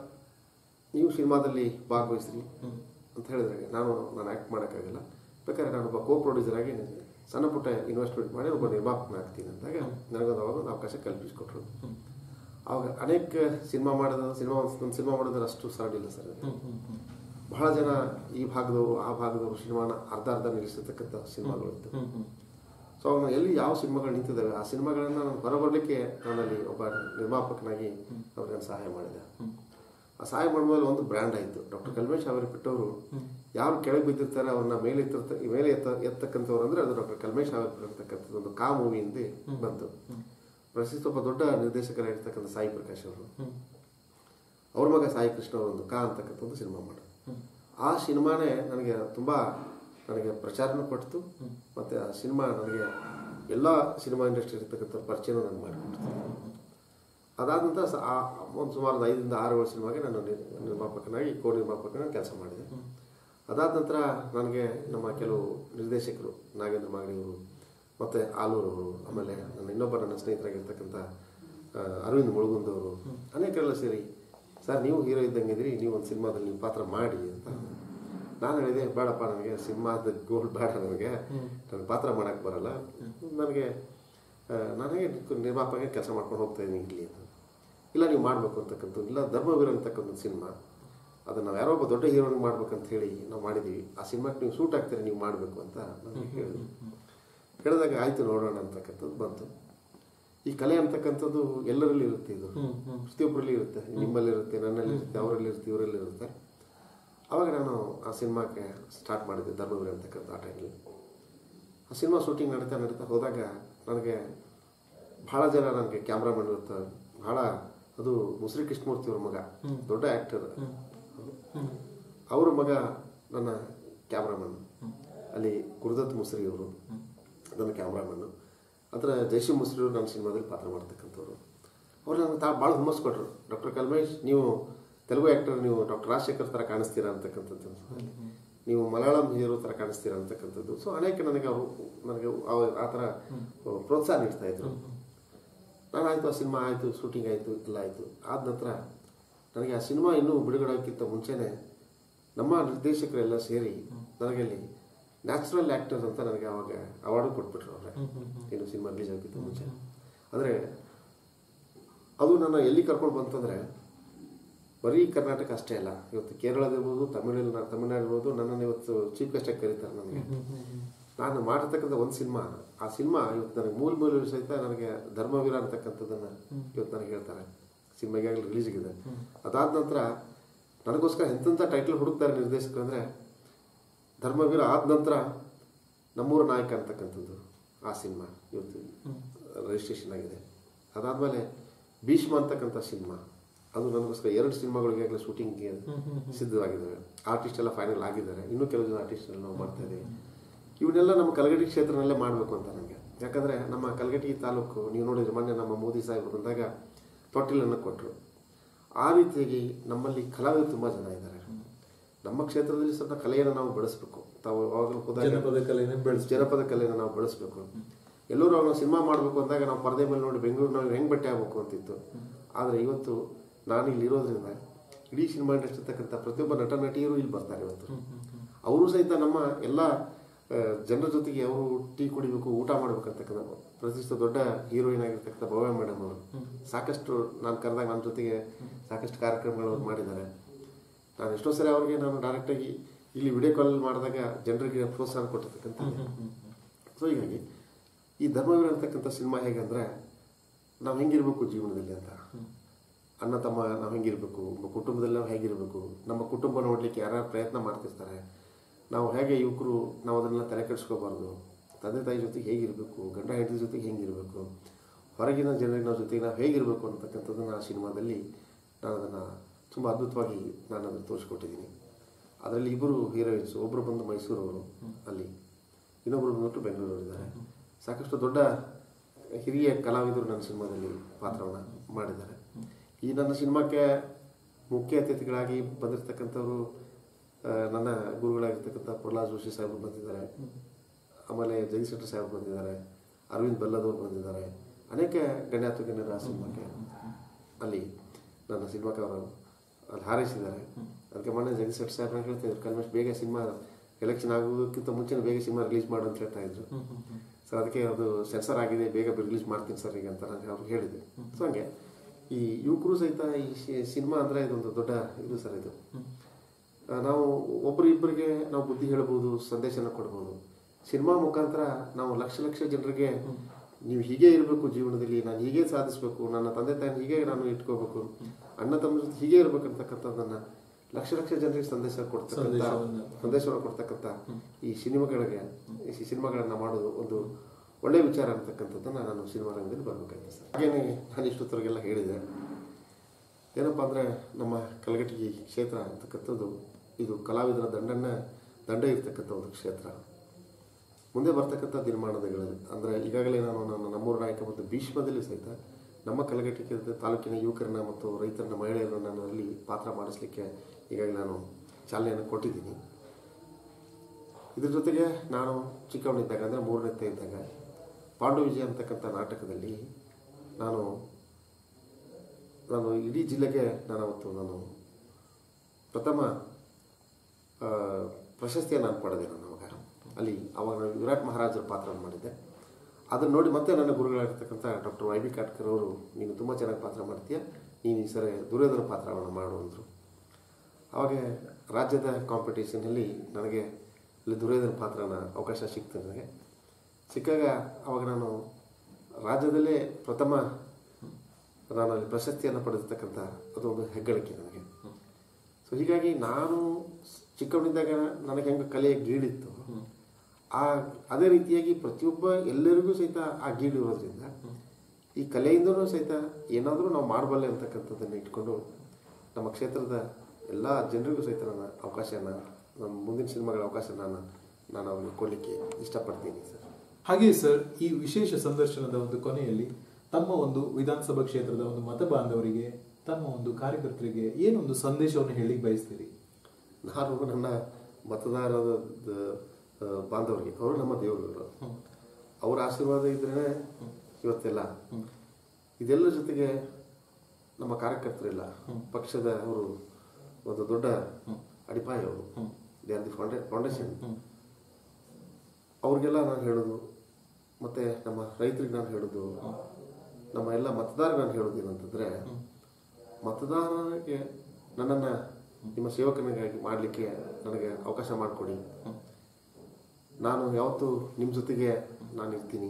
ನೀವು ಸಿನಿಮಾದಲ್ಲಿ ಭಾಗವಹಿಸ್ರಿ ಅಂತ ಹೇಳಿದ್ರೆ ನಾನು ನಾನು ಆ್ಯಕ್ಟ್ ಮಾಡೋಕ್ಕಾಗಲ್ಲ ಬೇಕಾದ್ರೆ ನಾನೊಬ್ಬ ಕೋ ಪ್ರೊಡ್ಯೂಸರ್ ಆಗಿ ಸಣ್ಣ ಪುಟ್ಟ ಇನ್ವೆಸ್ಟ್ಮೆಂಟ್ ಮಾಡಿ ಒಬ್ಬ ನಿರ್ಮಾಪಕನ ಆಗ್ತೀನಿ ಅಂದಾಗ ನನಗೊಂದು ಅವಾಗ ಒಂದು ಅವಕಾಶ ಕಲ್ಪಿಸಿಕೊಟ್ರು ಅವಾಗ ಅನೇಕ ಸಿನಿಮಾ ಮಾಡೋದು ಸಿನಿಮಾ ಒಂದು ಸಿನಿಮಾ ಮಾಡೋದ್ರೆ ಅಷ್ಟು ಸರಳ ಇಲ್ಲ ಸರ್ ಅದು. ಬಹಳ ಜನ ಈ ಭಾಗದವರು ಆ ಭಾಗದವರು ಸಿನಿಮಾನ ಅರ್ಧ ಅರ್ಧ ನಿಲ್ಲಿಸಿರ್ತಕ್ಕಂಥ ಸಿನಿಮಾಗಳು ಇತ್ತು ಸೊ ಅವಾಗ ಎಲ್ಲಿ ಯಾವ ಸಿನಿಮಾಗಳು ನಿಂತಿದ್ದಾವೆ ಆ ಸಿನಿಮಾಗಳನ್ನ ನಾನು ಹೊರಬರಲಿಕ್ಕೆ ನಾನಲ್ಲಿ ಒಬ್ಬ ನಿರ್ಮಾಪಕನಾಗಿ ಅವ್ರಿಗೆ ನಾನು ಸಹಾಯ ಮಾಡಿದೆ ಆ ಸಹಾಯ ಮಾಡಿದ್ಮೇಲೆ ಒಂದು ಬ್ರ್ಯಾಂಡ್ ಆಯಿತು ಡಾಕ್ಟರ್ ಕಲ್ಮೇಶ್ ಅವರಿಪಿಟ್ಟವರು ಯಾರು ಕೆಳಗೆ ಬಿದ್ದಿರ್ತಾರೆ ಅವ್ರನ್ನ ಮೇಲೆ ಎತ್ತಿರ್ತ ಮೇಲೆ ಎತ್ತ ಎತ್ತಕ್ಕಂಥವ್ರು ಅಂದ್ರೆ ಅದು ಡಾಕ್ಟರ್ ಕಲ್ಮೇಶ್ ಅವರಿರ್ತಕ್ಕಂಥದ್ದು ಒಂದು ಕಾ ಮೂವಿಯಿಂದ ಬಂತು ಪ್ರಸಿದ್ಧ ಒಬ್ಬ ದೊಡ್ಡ ನಿರ್ದೇಶಕರಾಗಿರ್ತಕ್ಕಂಥ ಸಾಯಿ ಪ್ರಕಾಶ್ ಅವರು ಅವ್ರ ಮಗ ಸಾಯಿ ಕೃಷ್ಣ ಅವರು ಒಂದು ಕಾ ಅಂತಕ್ಕಂಥ ಒಂದು ಸಿನಿಮಾ ಮಾಡಿದ್ರು ಆ ಸಿನಿಮಾನೇ ನನಗೆ ತುಂಬ ನನಗೆ ಪ್ರಚಾರನೂ ಕೊಡ್ತು ಮತ್ತು ಆ ಸಿನಿಮಾ ನನಗೆ ಎಲ್ಲ ಸಿನಿಮಾ ಇಂಡಸ್ಟ್ರಿ ಇರ್ತಕ್ಕಂಥ ಪರಿಚಯನೂ ನನಗೆ ಮಾಡಿಕೊಡ್ತು ಅದಾದ ನಂತರ ಸ- ಆ ಒಂದು ಸುಮಾರು ಒಂದು ಐದರಿಂದ ಆರು ಏಳು ಸಿನಿಮಾಗೆ ನಾನು ನಿರ್- ನಿರ್ಮಾಪಕನಾಗಿ ಕೋ ನಿರ್ಮಾಪಕನಾಗಿ ಕೆಲಸ ಮಾಡಿದೆ ಅದಾದ ನಂತರ ನನಗೆ ನಮ್ಮ ಕೆಲವು ನಿರ್ದೇಶಕರು ನಾಗೇಂದ್ರ ಮಾಗಡಿಯವರು ಮತ್ತು ಆಲೂರವರು ಆಮೇಲೆ ನನ್ನ ಇನ್ನೊಬ್ಬ ನನ್ನ ಸ್ನೇಹಿತರಾಗಿರ್ತಕ್ಕಂಥ ಆ, ಅರವಿಂದ್ ಮುಳುಗುಂದವರು ಅನೇಕರೆಲ್ಲ ಸೇರಿ ಸರ್ ನೀವು ಹೀರೋ ಇದ್ದಂಗಿದ್ರಿ ನೀವು ಒಂದು ಸಿನಿಮಾದಲ್ಲಿ ನೀವು ಪಾತ್ರ ಮಾಡಿ ಅಂತ ನಾನು ಹೇಳಿದೆ ಬೇಡಪ್ಪ ನನಗೆ ಸಿನಿಮಾದ ಗೋಲ್ ಬೇಡ ನನಗೆ ನನಗೆ ಪಾತ್ರ ಮಾಡಕ್ಕೆ ಬರಲ್ಲ ನನಗೆ ಆ, ನನಗೆ ನಿರ್ಮಾಪಕ ಕೆಲಸ ಮಾಡ್ಕೊಂಡು ಹೋಗ್ತಾ ಇದ್ದೀನಿ ಇಲ್ಲಿ ಅಂತ ಇಲ್ಲ ನೀವು ಮಾಡಬೇಕು ಅಂತಕ್ಕಂಥ ಇಲ್ಲ ಧರ್ಮವೀರ ಅಂತಕ್ಕಂಥ ಒಂದು ಸಿನಿಮಾ ಅದನ್ನು ನಾವು ಯಾರೋ ಒಬ್ಬ ದೊಡ್ಡ ಹೀರೋನಿಗೆ ಮಾಡ್ಬೇಕಂತ ಹೇಳಿ ನಾವು ಮಾಡಿದ್ದೀವಿ ಆ ಸಿನಿಮಾಕ್ಕೆ ನೀವು ಸೂಟ್ ಆಗ್ತೀರಿ ನೀವು ಮಾಡಬೇಕು ಅಂತ ನನಗೆ ಹೇಳಿದ್ರು ಹೇಳಿದಾಗ ಆಯಿತು ನೋಡೋಣ ಅಂತಕ್ಕಂಥದ್ದು ಬಂತು ಈ ಕಲೆ ಅಂತಕ್ಕಂಥದ್ದು ಎಲ್ಲರಲ್ಲಿ ಇರುತ್ತೆ ಇದು ಹ್ಮ್ ಹ್ಮ್ ಪ್ರತಿಯೊಬ್ಬರಲ್ಲಿ ಇರುತ್ತೆ ನಿಮ್ಮಲ್ಲಿ ಇರುತ್ತೆ ನನ್ನಲ್ಲಿ ಇರುತ್ತೆ ಅವರಲ್ಲಿ ಇರುತ್ತೆ ಇವರಲ್ಲಿ ಇರುತ್ತೆ ಅವಾಗ ನಾನು ಆ ಸಿನಿಮಾಕ್ಕೆ ಸ್ಟಾರ್ಟ್ ಮಾಡಿದ್ದೆ ಧರ್ಮವೀರ ಅಂತಕ್ಕಂಥ ಆ ಟೈಮಲ್ಲಿ ಆ ಸಿನಿಮಾ ಶೂಟಿಂಗ್ ನಡೀತಾ ನಡೀತಾ ಹೋದಾಗ ನನಗೆ ಬಹಳ ಜನ ನನಗೆ ಕ್ಯಾಮ್ರಾಮನ್ ಇರ್ತಾರೆ ಬಹಳ ಅದು ಮುಸ್ರಿ ಕೃಷ್ಣಮೂರ್ತಿ ಅವ್ರ ಮಗ ದೊಡ್ಡ ಆ್ಯಕ್ಟರ್ ಹ್ಮ್ ಅವ್ರ ಮಗ ನನ್ನ ಕ್ಯಾಮ್ರಾಮನ್ ಅಲ್ಲಿ ಗುರುದತ್ ಮುಸ್ರಿ ಅವರು ನನ್ನ ಕ್ಯಾಮ್ರಾಮನ್ನು ಅದರ ಜೈಶಿ ಮುಸ್ರಿ ಅವರು ನನ್ನ ಸಿನಿಮಾದಲ್ಲಿ ಪಾತ್ರ ಮಾಡ್ತಕ್ಕಂಥವ್ರು ಅವ್ರು ನನಗೆ ತಾ ಭಾಳ ಹುಮ್ಮಸ್ ಕೊಟ್ಟರು ಡಾಕ್ಟರ್ ಕಲ್ಮೇಶ್ ನೀವು ತೆಲುಗು ಆ್ಯಕ್ಟರ್ ನೀವು ಡಾಕ್ಟರ್ ರಾಜಶೇಖರ್ ಥರ ಕಾಣಿಸ್ತೀರಾ ಅಂತಕ್ಕಂಥದ್ದು ನೀವು ಮಲಯಾಳಂ ಹೀರೋ ಥರ ಕಾಣಿಸ್ತೀರಾ ಅಂತಕ್ಕಂಥದ್ದು ಸೊ ಅನೇಕ ನನಗೆ ಅವರು ನನಗೆ ಅವ- ಆ ಥರ ಪ್ರೋತ್ಸಾಹ ನೀಡ್ತಾ ಇದ್ರು ನಾನು ಆಯಿತು ಆ ಸಿನಿಮಾ ಆಯಿತು ಶೂಟಿಂಗ್ ಆಯಿತು ಎಲ್ಲ ಆಯಿತು ಆದ ನಂತರ ನನಗೆ ಆ ಸಿನಿಮಾ ಇನ್ನೂ ಬಿಡುಗಡೆ ಆಗೋಕ್ಕಿಂತ ಮುಂಚೆನೇ ನಮ್ಮ ನಿರ್ದೇಶಕರೆಲ್ಲ ಸೇರಿ ನನಗೆ ಅಲ್ಲಿ ನ್ಯಾಚುರಲ್ ಆ್ಯಕ್ಟರ್ ಅಂತ ನನಗೆ ಅವಾಗ ಅವಾರ್ಡು ಕೊಟ್ಬಿಟ್ರು ಅವರೇ ಇನ್ನು ಸಿನಿಮಾ ರಿಲೀಸ್ ಆಗೋಕ್ಕಿಂತ ಮುಂಚೆ ಅಂದರೆ ಅದು ನನ್ನ ಎಲ್ಲಿ ಕರ್ಕೊಂಡು ಬಂತಂದರೆ ಬರೀ ಕರ್ನಾಟಕ ಅಷ್ಟೇ ಅಲ್ಲ ಇವತ್ತು ಕೇರಳದಿರ್ಬೋದು ತಮಿಳು ತಮಿಳ್ನಾಡು ಇರ್ಬೋದು ನನ್ನನ್ನು ಇವತ್ತು ಚೀಫ್ ಗೆಸ್ಟಾಗಿ ಕರೀತಾರೆ ನನಗೆ ನಾನು ಮಾಡಿರ್ತಕ್ಕಂಥ ಒಂದು ಸಿನಿಮಾ ಆ ಸಿನಿಮಾ ಇವತ್ತು ನನಗೆ ಮೂಲ ಮೂಲ ಸಹಿತ ನನಗೆ ಧರ್ಮವೀರ ಅಂತಕ್ಕಂಥದ್ದನ್ನು ಇವತ್ತು ನನಗೆ ಹೇಳ್ತಾರೆ ಸಿನಿಮಾ ಈಗಾಗಲೇ ರಿಲೀಸ್ ಆಗಿದೆ ಅದಾದ ನಂತರ ನನಗೋಸ್ಕರ ಎಂತೆಂಥ ಟೈಟಲ್ ಹುಡುಕ್ತಾರೆ ನಿರ್ದೇಶಕರು ಅಂದರೆ ಧರ್ಮವೀರ ಆದ ನಂತರ ನಮ್ಮೂರ ನಾಯಕ ಅಂತಕ್ಕಂಥದ್ದು ಆ ಸಿನಿಮಾ ಇವತ್ತು ರಿಜಿಸ್ಟ್ರೇಷನ್ ಆಗಿದೆ ಅದಾದಮೇಲೆ ಭೀಷ್ಮ ಅಂತಕ್ಕಂಥ ಸಿನಿಮಾ ಅದು ನನಗೋಸ್ಕರ ಎರಡು ಸಿನಿಮಾಗಳು ಈಗಾಗಲೇ ಶೂಟಿಂಗ್ಗೆ ಸಿದ್ಧವಾಗಿದ್ದಾವೆ ಆರ್ಟಿಸ್ಟ್ ಎಲ್ಲ ಫೈನಲ್ ಆಗಿದ್ದಾರೆ ಇನ್ನೂ ಕೆಲವು ಜನ ಆರ್ಟಿಸ್ಟ್ ನಾವು ಮಾಡ್ತಾ ಇದ್ದೀವಿ ಇವನ್ನೆಲ್ಲ ನಮ್ಮ ಕಲಗಟಿ ಕ್ಷೇತ್ರನಲ್ಲೇ ಮಾಡಬೇಕು ಅಂತ ನನಗೆ ಯಾಕಂದರೆ ನಮ್ಮ ಕಲಗಟಿ ತಾಲೂಕು ನೀವು ನೋಡಿದ್ರೆ ಮೊನ್ನೆ ನಮ್ಮ ಮೋದಿ ಸಾಹೇಬರು ಬಂದಾಗ ತೊಟ್ಟಿಲನ್ನು ಕೊಟ್ಟರು ಆ ರೀತಿಯಾಗಿ ನಮ್ಮಲ್ಲಿ ಕಲಾವಿದರು ತುಂಬ ಜನ ಇದ್ದಾರೆ ನಮ್ಮ ಕ್ಷೇತ್ರದಲ್ಲಿ ಸ್ವಲ್ಪ ಕಲೆಯನ್ನು ನಾವು ಬೆಳೆಸಬೇಕು ತಾವು ಅವಾಗಲೂ ಹೋದಾಗ ಜನಪದ ಕಲೆನೇ ಬೆಳೆಸ್ ಜನಪದ ಕಲೆಯನ್ನು ನಾವು ಬೆಳೆಸಬೇಕು ಎಲ್ಲರೂ ಅವಾಗ ಸಿನಿಮಾ ಮಾಡಬೇಕು ಅಂದಾಗ ನಾವು ಪರದೆ ಮೇಲೆ ನೋಡಿ ಬೆಂಗಳೂರಿನಲ್ಲಿ ಹೆಂಗೆ ಬಟ್ಟೆ ಆಗಬೇಕು ಅಂತಿತ್ತು ಆದರೆ ಇವತ್ತು ನಾನು ಇಲ್ಲಿ ಇರೋದ್ರಿಂದ ಇಡೀ ಸಿನಿಮಾ ಇಂಡಸ್ಟ್ರಿ ಇರ್ತಕ್ಕಂಥ ಪ್ರತಿಯೊಬ್ಬ ನಟ ನಟಿಯರು ಇಲ್ಲಿ ಬರ್ತಾರೆ ಇವತ್ತು ಅವರು ಸಹಿತ ನಮ್ಮ ಎಲ್ಲ ಆ, ಜನರ ಜೊತೆಗೆ ಅವರು ಟೀ ಕುಡಿಬೇಕು ಊಟ ಮಾಡ್ಬೇಕಂತಕ್ಕಂಥ ಪ್ರತಿಷ್ಠಿತ ದೊಡ್ಡ ಹೀರೋಯಿನ್ ಆಗಿರ್ತಕ್ಕಂಥ ಭವ್ಯ ಮೇಡಮ್ ಅವರು ಸಾಕಷ್ಟು ನಾನು ಕರೆದಾಗ ನನ್ನ ಜೊತೆಗೆ ಸಾಕಷ್ಟು ಕಾರ್ಯಕ್ರಮಗಳು ಅವ್ರು ಮಾಡಿದ್ದಾರೆ ನಾನು ಎಷ್ಟೋ ಸರಿ ಅವ್ರಿಗೆ ನಾನು ಡೈರೆಕ್ಟಾಗಿ ಇಲ್ಲಿ ವಿಡಿಯೋ ಕಾಲ್ ಮಾಡಿದಾಗ ಜನರಿಗೆ ಪ್ರೋತ್ಸಾಹ ಕೊಟ್ಟಿರ್ತಕ್ಕಂಥ ಸೊ ಹೀಗಾಗಿ ಈ ಧರ್ಮವೀರ ಅಂತಕ್ಕಂಥ ಸಿನಿಮಾ ಹೇಗಂದ್ರೆ ನಾವು ಹೆಂಗಿರ್ಬೇಕು ಜೀವನದಲ್ಲಿ ಅಂತ ಅಣ್ಣ ತಮ್ಮ ನಾವು ಹೆಂಗಿರ್ಬೇಕು ನಮ್ಮ ಕುಟುಂಬದಲ್ಲಿ ನಾವು ಹೇಗಿರಬೇಕು ನಮ್ಮ ಕುಟುಂಬ ನೋಡ್ಲಿಕ್ಕೆ ಯಾರ್ಯಾರು ಪ್ರಯತ್ನ ಮಾಡ್ತಿರ್ತಾರೆ ನಾವು ಹೇಗೆ ಯುವಕರು ನಾವು ಅದನ್ನೆಲ್ಲ ತಲೆ ಕೆಡಿಸ್ಕೋಬಾರ್ದು ತಂದೆ ತಾಯಿ ಜೊತೆಗೆ ಹೇಗಿರಬೇಕು ಗಂಡ ಹೆಂಡತಿ ಜೊತೆಗೆ ಹೆಂಗಿರಬೇಕು ಹೊರಗಿನ ಜನರಿಗೆ ನಾವು ಜೊತೆಗೆ ನಾವು ಹೇಗಿರಬೇಕು ಅಂತಕ್ಕಂಥದ್ದನ್ನು ಆ ಸಿನಿಮಾದಲ್ಲಿ ನಾನು ಅದನ್ನು ತುಂಬ ಅದ್ಭುತವಾಗಿ ನಾನು ಅದನ್ನು ತೋರಿಸ್ಕೊಟ್ಟಿದ್ದೀನಿ ಅದರಲ್ಲಿ ಇಬ್ಬರು ಹೀರೋಯಿನ್ಸ್ ಒಬ್ಬರು ಬಂದು ಮೈಸೂರವರು ಅಲ್ಲಿ ಇನ್ನೊಬ್ಬರು ಬಂದ್ಬಿಟ್ಟು ಬೆಂಗಳೂರವರಿದ್ದಾರೆ ಸಾಕಷ್ಟು ದೊಡ್ಡ ಹಿರಿಯ ಕಲಾವಿದರು ನನ್ನ ಸಿನಿಮಾದಲ್ಲಿ ಪಾತ್ರವನ್ನು ಮಾಡಿದ್ದಾರೆ ಈ ನನ್ನ ಸಿನಿಮಾಕ್ಕೆ ಮುಖ್ಯ ಅತಿಥಿಗಳಾಗಿ ಬಂದಿರತಕ್ಕಂಥವರು ಆ, ನನ್ನ ಗುರುಗಳಾಗಿರ್ತಕ್ಕಂಥ ಪ್ರಹ್ಲಾದ್ ಜೋಶಿ ಸಾಹೇಬರು ಬಂದಿದ್ದಾರೆ ಆಮೇಲೆ ಜಗದೀಶ್ ಸಾಹೇಬ್ ಬಂದಿದ್ದಾರೆ ಅರವಿಂದ್ ಬೆಲ್ಲದವ್ರು ಬಂದಿದ್ದಾರೆ ಅನೇಕ ಗಣ್ಯಾತು ಗಣ್ಯರ ಆ ಸಿನಿಮಾಕ್ಕೆ ಅಲ್ಲಿ ನನ್ನ ಸಿನಿಮಾಕ್ಕೆ ಅವರು ಅಲ್ಲಿ ಹಾರೈಸಿದ್ದಾರೆ ಅದಕ್ಕೆ ಮೊನ್ನೆ ಜಗದೀಶ್ ಶೆಟ್ಟಿ ಸಾಹೇಬ್ರ ಹೇಳ್ತಿದ್ರು ಕಲ್ಮೇಶ್ ಬೇಗ ಸಿನಿಮಾ ಎಲೆಕ್ಷನ್ ಆಗೋದಕ್ಕಿಂತ ಮುಂಚೆ ಬೇಗ ಸಿನಿಮಾ ರಿಲೀಸ್ ಮಾಡು ಅಂತ ಹೇಳ್ತಾ ಇದ್ರು ಸೊ ಅದಕ್ಕೆ ಅದು ಸೆನ್ಸರ್ ಆಗಿದೆ ಬೇಗ ರಿಲೀಸ್ ಮಾಡ್ತೀನಿ ಸರ್ ಈಗ ಅಂತ ನಾನು ಅವ್ರಿಗೆ ಹೇಳಿದೆ ಸೊ ಹಂಗೆ ಈ ಯುವಕರು ಸಹಿತ ಈ ಶಿ- ಸಿನಿಮಾ ಅಂದರೆ ಇದೊಂದು ದೊಡ್ಡ ಇದು ಸರ್ ಇದು ಆ, ನಾವು ಒಬ್ಬರು ಇಬ್ಬರಿಗೆ ನಾವು ಬುದ್ಧಿ ಹೇಳ್ಬೋದು ಸಂದೇಶನ ಕೊಡ್ಬೋದು ಸಿನಿಮಾ ಮುಖಾಂತರ ನಾವು ಲಕ್ಷ ಲಕ್ಷ ಜನರಿಗೆ ನೀವು ಹೀಗೆ ಇರಬೇಕು ಜೀವನದಲ್ಲಿ ನಾನು ಹೀಗೆ ಸಾಧಿಸಬೇಕು ನನ್ನ ತಂದೆ ತಾಯಿ ಹೀಗೆ ನಾನು ಇಟ್ಕೋಬೇಕು ಅಣ್ಣ ತಮ್ಮ ಜೊತೆ ಹೀಗೆ ಇರ್ಬೇಕಂತಕ್ಕಂಥದ್ದನ್ನ ಲಕ್ಷ ಲಕ್ಷ ಜನರಿಗೆ ಸಂದೇಶ ಕೊಡ್ತಕ್ಕಂಥ ಸಂದೇಶವನ್ನ. ಸಂದೇಶವನ್ನು ಕೊಡ್ತಕ್ಕಂಥ ಈ ಸಿನಿಮಾಗಳಿಗೆ ಈ ಸಿನಿಮಾಗಳನ್ನ ಮಾಡೋದು ಒಂದು ಒಳ್ಳೆಯ ವಿಚಾರ ಅಂತಕ್ಕಂಥದ್ದನ್ನ ನಾನು ಸಿನಿಮಾ ರಂಗದಲ್ಲಿ ಬರಬೇಕಾಗಿದೆ ಸರ್ ಹಾಗೇನೆ ನಾನು ಇಷ್ಟೊತ್ತವರೆಗೆಲ್ಲ ಹೇಳಿದೆ ಏನಪ್ಪ ಅಂದರೆ ನಮ್ಮ ಕಲಗಟಗಿ ಕ್ಷೇತ್ರ ಅಂತಕ್ಕಂಥದ್ದು ಇದು ಕಲಾವಿದರ ದಂಡನ್ನ ದಂಡ ಇರ್ತಕ್ಕಂಥ ಒಂದು ಕ್ಷೇತ್ರ ಮುಂದೆ ಬರ್ತಕ್ಕಂಥ ದಿನಮಾನಗಳಲ್ಲಿ ಅಂದರೆ ಈಗಾಗಲೇ ನಾನು ನನ್ನ ನಮ್ಮೂರ ನಾಯಕ ಮತ್ತು ಭೀಷ್ಮದಲ್ಲಿ ಸಹಿತ ನಮ್ಮ ಕಲಗಟಗಿ ತಾಲೂಕಿನ ಯುವಕರನ್ನ ಮತ್ತು ರೈತರನ್ನ ಮಹಿಳೆಯರನ್ನ ನಾನು ಅಲ್ಲಿ ಪಾತ್ರ ಮಾಡಿಸ್ಲಿಕ್ಕೆ ಈಗಾಗಲೇ ನಾನು ಚಾಲನೆಯನ್ನು ಕೊಟ್ಟಿದ್ದೀನಿ ಇದ್ರ ಜೊತೆಗೆ ನಾನು ಚಿಕ್ಕವನಿದ್ದಾಗ ಅಂದರೆ ಮೂರನೇ ಇದ್ದಾಗ ಪಾಂಡು ವಿಜಯ ಅಂತಕ್ಕಂಥ ನಾಟಕದಲ್ಲಿ ನಾನು ನಾನು ಇಡೀ ಜಿಲ್ಲೆಗೆ ನಾನು ಅವತ್ತು ನಾನು ಪ್ರಥಮ ಆ, ಪ್ರಶಸ್ತಿಯನ್ನು ನಾನು ಪಡೆದೆ ನಾನು ಅವಾಗ ಅಲ್ಲಿ ಅವಾಗ ನಾನು ವಿರಾಟ್ ಮಹಾರಾಜರ ಪಾತ್ರವನ್ನು ಮಾಡಿದ್ದೆ ಅದನ್ನು ನೋಡಿ ಮತ್ತೆ ನನ್ನ ಗುರುಗಳಾಗಿರ್ತಕ್ಕಂಥ ಡಾಕ್ಟರ್ ವೈ ಬಿ ಕಾಟ್ಕರ್ ಅವರು ನೀನು ತುಂಬ ಚೆನ್ನಾಗಿ ಪಾತ್ರ ಮಾಡ್ತೀಯ ನೀನು ಈ ಸರಿ ದುರ್ಯೋಧನ ಪಾತ್ರವನ್ನು ಮಾಡು ಅಂದರು ಅವಾಗ ರಾಜ್ಯದ ಕಾಂಪಿಟೇಷನಲ್ಲಿ ನನಗೆ ಅಲ್ಲಿ ದುರ್ಯೋಧನ ಪಾತ್ರನ ಅವಕಾಶ ಸಿಕ್ತು ನನಗೆ ಸಿಕ್ಕಾಗ ಅವಾಗ ನಾನು ರಾಜ್ಯದಲ್ಲೇ ಪ್ರಥಮ ನಾನು ಅಲ್ಲಿ ಪ್ರಶಸ್ತಿಯನ್ನು ಪಡೆದಿರ್ತಕ್ಕಂಥ ಅದೊಂದು ಹೆಗ್ಗಳಿಕೆ ನನಗೆ ಸೊ ಹೀಗಾಗಿ ನಾನು ಚಿಕ್ಕವನಿದ್ದಾಗ ನನಗೆ ಹೆಂಗೆ ಕಲೆಯ ಗೀಳಿತ್ತು ಆ ಅದೇ ರೀತಿಯಾಗಿ ಪ್ರತಿಯೊಬ್ಬ ಎಲ್ಲರಿಗೂ ಸಹಿತ ಆ ಗೀಳು ಇರೋದ್ರಿಂದ ಈ ಕಲೆಯಿಂದನೂ ಸಹಿತ ಏನಾದರೂ ನಾವು ಮಾಡಬಲ್ಲೆ ಅಂತಕ್ಕಂಥದ್ದನ್ನು ಇಟ್ಕೊಂಡು ನಮ್ಮ ಕ್ಷೇತ್ರದ ಎಲ್ಲ ಜನರಿಗೂ ಸಹಿತ ನನ್ನ ಅವಕಾಶನ ನಮ್ಮ ಮುಂದಿನ ಸಿನಿಮಾಗಳ ಅವಕಾಶ ನಾನು ನಾನು ಅವ್ರಿಗೆ ಕೊಡಲಿಕ್ಕೆ ಇಷ್ಟಪಡ್ತೀನಿ ಸರ್ ಹಾಗೆ ಸರ್ ಈ ವಿಶೇಷ ಸಂದರ್ಶನದ ಒಂದು ಕೊನೆಯಲ್ಲಿ ತಮ್ಮ ಒಂದು ವಿಧಾನಸಭಾ ಕ್ಷೇತ್ರದ ಒಂದು ಮತ ಬಾಂಧವರಿಗೆ ತಮ್ಮ ಒಂದು ಕಾರ್ಯಕರ್ತರಿಗೆ ಏನೊಂದು ಸಂದೇಶವನ್ನು ಹೇಳಿ ಬಯಸ್ತೀರಿ ನಾನು ನನ್ನ ಮತದಾರರ ಆ, ಬಾಂಧವರಿಗೆ ಅವರು ನಮ್ಮ ದೇವರುಗಳು ಅವರ ಆಶೀರ್ವಾದ ಇದ್ರೇ ಇವತ್ತೆಲ್ಲ ಇದೆಲ್ಲ ಜೊತೆಗೆ ನಮ್ಮ ಕಾರ್ಯಕರ್ತರಿಲ್ಲ ಪಕ್ಷದ ಅವರು ಒಂದು ದೊಡ್ಡ ಅಡಿಪಾಯ ಅವರು they are the founda foundation ಅವ್ರಿಗೆಲ್ಲ ನಾನು ಹೇಳೋದು ಮತ್ತೆ ನಮ್ಮ ರೈತರಿಗೆ ನಾನು ಹೇಳೋದು ನಮ್ಮ ಎಲ್ಲ ಮತದಾರರಿಗೆ ನಾನು ಹೇಳೋದು ಏನಂತಂದ್ರೆ ಮತದಾರರಿಗೆ ನನ್ನನ್ನು ನಿಮ್ಮ ಸೇವಕನಿಗಾಗಿ ಮಾಡಲಿಕ್ಕೆ ನನಗೆ ಅವಕಾಶ ಮಾಡಿಕೊಡಿ ನಾನು ಯಾವತ್ತೂ ನಿಮ್ಮ ಜೊತೆಗೆ ನಾನು ಇರ್ತೀನಿ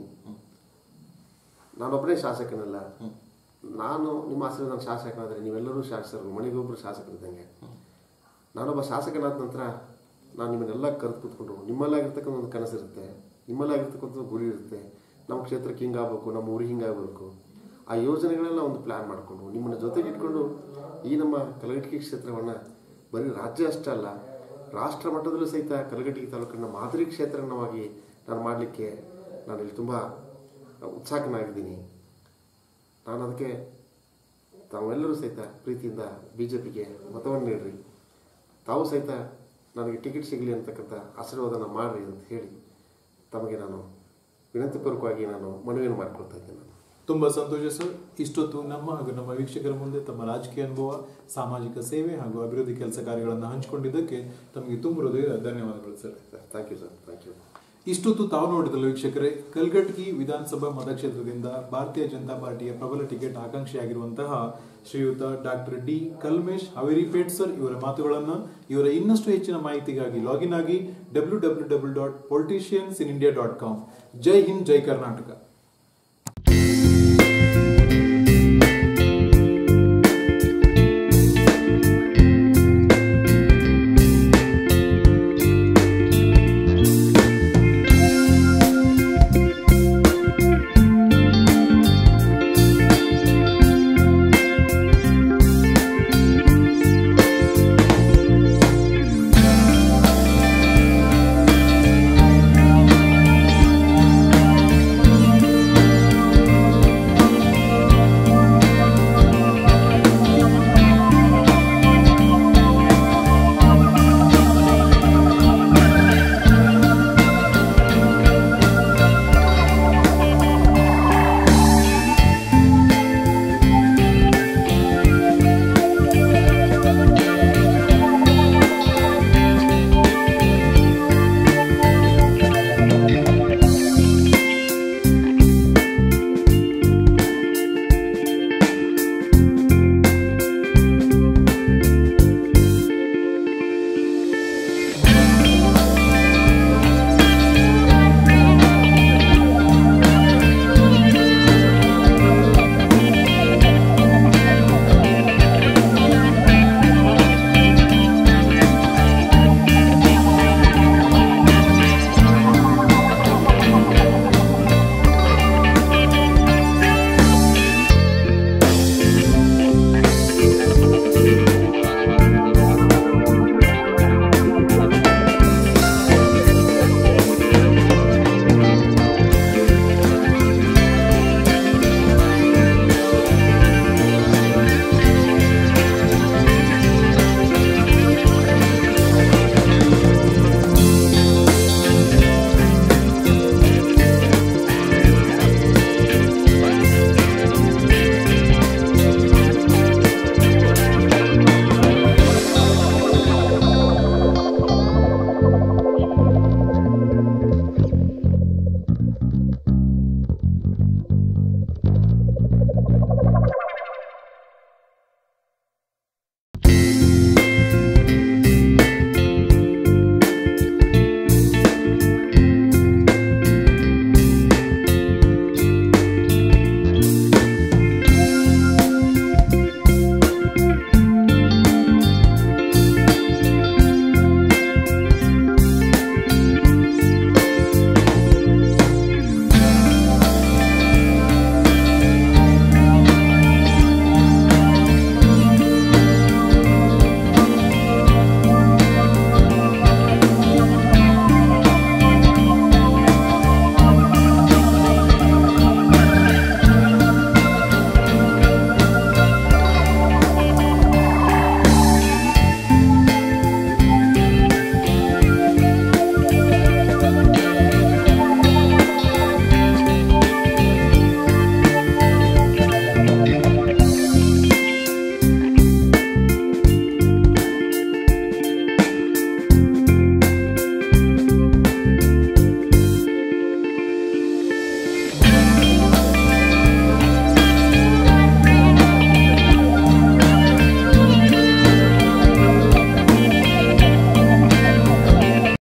ನಾನೊಬ್ಬನೇ ಶಾಸಕನಲ್ಲ ನಾನು ನಿಮ್ಮ ಆಶ್ರಯ ನಾನು ಶಾಸಕನಾದರೆ ನೀವೆಲ್ಲರೂ ಶಾಸಕರು ಮನೆಗೊಬ್ಬರು ಶಾಸಕರಿದ್ದಂಗೆ ನಾನೊಬ್ಬ ಶಾಸಕನಾದ ನಂತರ ನಾನು ನಿಮ್ಮನ್ನೆಲ್ಲ ಕರೆದು ಕೂತ್ಕೊಂಡು ನಿಮ್ಮಲ್ಲಾಗಿರ್ತಕ್ಕಂಥ ಒಂದು ಕನಸಿರುತ್ತೆ ನಿಮ್ಮಲ್ಲಾಗಿರ್ತಕ್ಕಂಥ ಒಂದು ಗುರಿ ಇರುತ್ತೆ ನಮ್ಮ ಕ್ಷೇತ್ರಕ್ಕೆ ಹಿಂಗಾಗಬೇಕು ನಮ್ಮ ಊರಿಗೆ ಹಿಂಗಾಗಬೇಕು ಆ ಯೋಜನೆಗಳೆಲ್ಲ ಒಂದು ಪ್ಲ್ಯಾನ್ ಮಾಡಿಕೊಂಡು ನಿಮ್ಮನ್ನ ಜೊತೆಗೆ ಇಟ್ಕೊಂಡು ಈ ನಮ್ಮ ಕಲಘಟಗಿ ಕ್ಷೇತ್ರವನ್ನು ಬರೀ ರಾಜ್ಯ ಅಷ್ಟೇ ಅಲ್ಲ ರಾಷ್ಟ್ರ ಮಟ್ಟದಲ್ಲೂ ಸಹಿತ ಕಲಘಟಗಿ ತಾಲೂಕನ್ನು ಮಾದರಿ ಕ್ಷೇತ್ರವಾಗಿ ನಾನು ಮಾಡಲಿಕ್ಕೆ ನಾನು ಇಲ್ಲಿ ತುಂಬ ಉತ್ಸಾಹನಾಗಿದ್ದೀನಿ ನಾನು ಅದಕ್ಕೆ ತಾವೆಲ್ಲರೂ ಸಹಿತ ಪ್ರೀತಿಯಿಂದ ಬಿ ಜೆ ಪಿಗೆ ಮತವನ್ನು ನೀಡ್ರಿ ತಾವು ಸಹಿತ ನನಗೆ ಟಿಕೆಟ್ ಸಿಗಲಿ ಅಂತಕ್ಕಂಥ ಆಶೀರ್ವಾದನ ಮಾಡ್ರಿ ಅಂತ ಹೇಳಿ ತಮಗೆ ನಾನು ವಿನಂತಿಪೂರ್ವಕವಾಗಿ ನಾನು ಮನವಿಯನ್ನು ಮಾಡಿಕೊಳ್ತಾ ಇದ್ದೇನೆ ನಾನು ತುಂಬಾ ಸಂತೋಷ ಸರ್ ಇಷ್ಟೊತ್ತು ನಮ್ಮ ಹಾಗೂ ನಮ್ಮ ವೀಕ್ಷಕರ ಮುಂದೆ ತಮ್ಮ ರಾಜಕೀಯ ಅನುಭವ ಸಾಮಾಜಿಕ ಸೇವೆ ಹಾಗೂ ಅಭಿವೃದ್ಧಿ ಕೆಲಸ ಕಾರ್ಯಗಳನ್ನು ಹಂಚಿಕೊಂಡಿದ್ದಕ್ಕೆ ತಮಗೆ ತುಂಬ ಹೃದಯದ ಧನ್ಯವಾದಗಳು sir thank you sir thank you ಇಷ್ಟೊತ್ತು ತಾವು ನೋಡಿದಲ್ಲ ವೀಕ್ಷಕರೇ ಕಲ್ಗಟ್ಗಿ ವಿಧಾನಸಭಾ ಮತಕ್ಷೇತ್ರದಿಂದ ಭಾರತೀಯ ಜನತಾ ಪಾರ್ಟಿಯ ಪ್ರಬಲ ಟಿಕೆಟ್ ಆಕಾಂಕ್ಷಿಯಾಗಿರುವಂತಹ Shriyuta doctor D Kalmesh Haveripet sir ಇವರ ಮಾತುಗಳನ್ನ ಇವರ ಇನ್ನಷ್ಟು ಹೆಚ್ಚಿನ ಮಾಹಿತಿಗಾಗಿ ಲಾಗಿನ್ ಆಗಿ W W W dot politicians in India dot com Jai Hind Jai Karnataka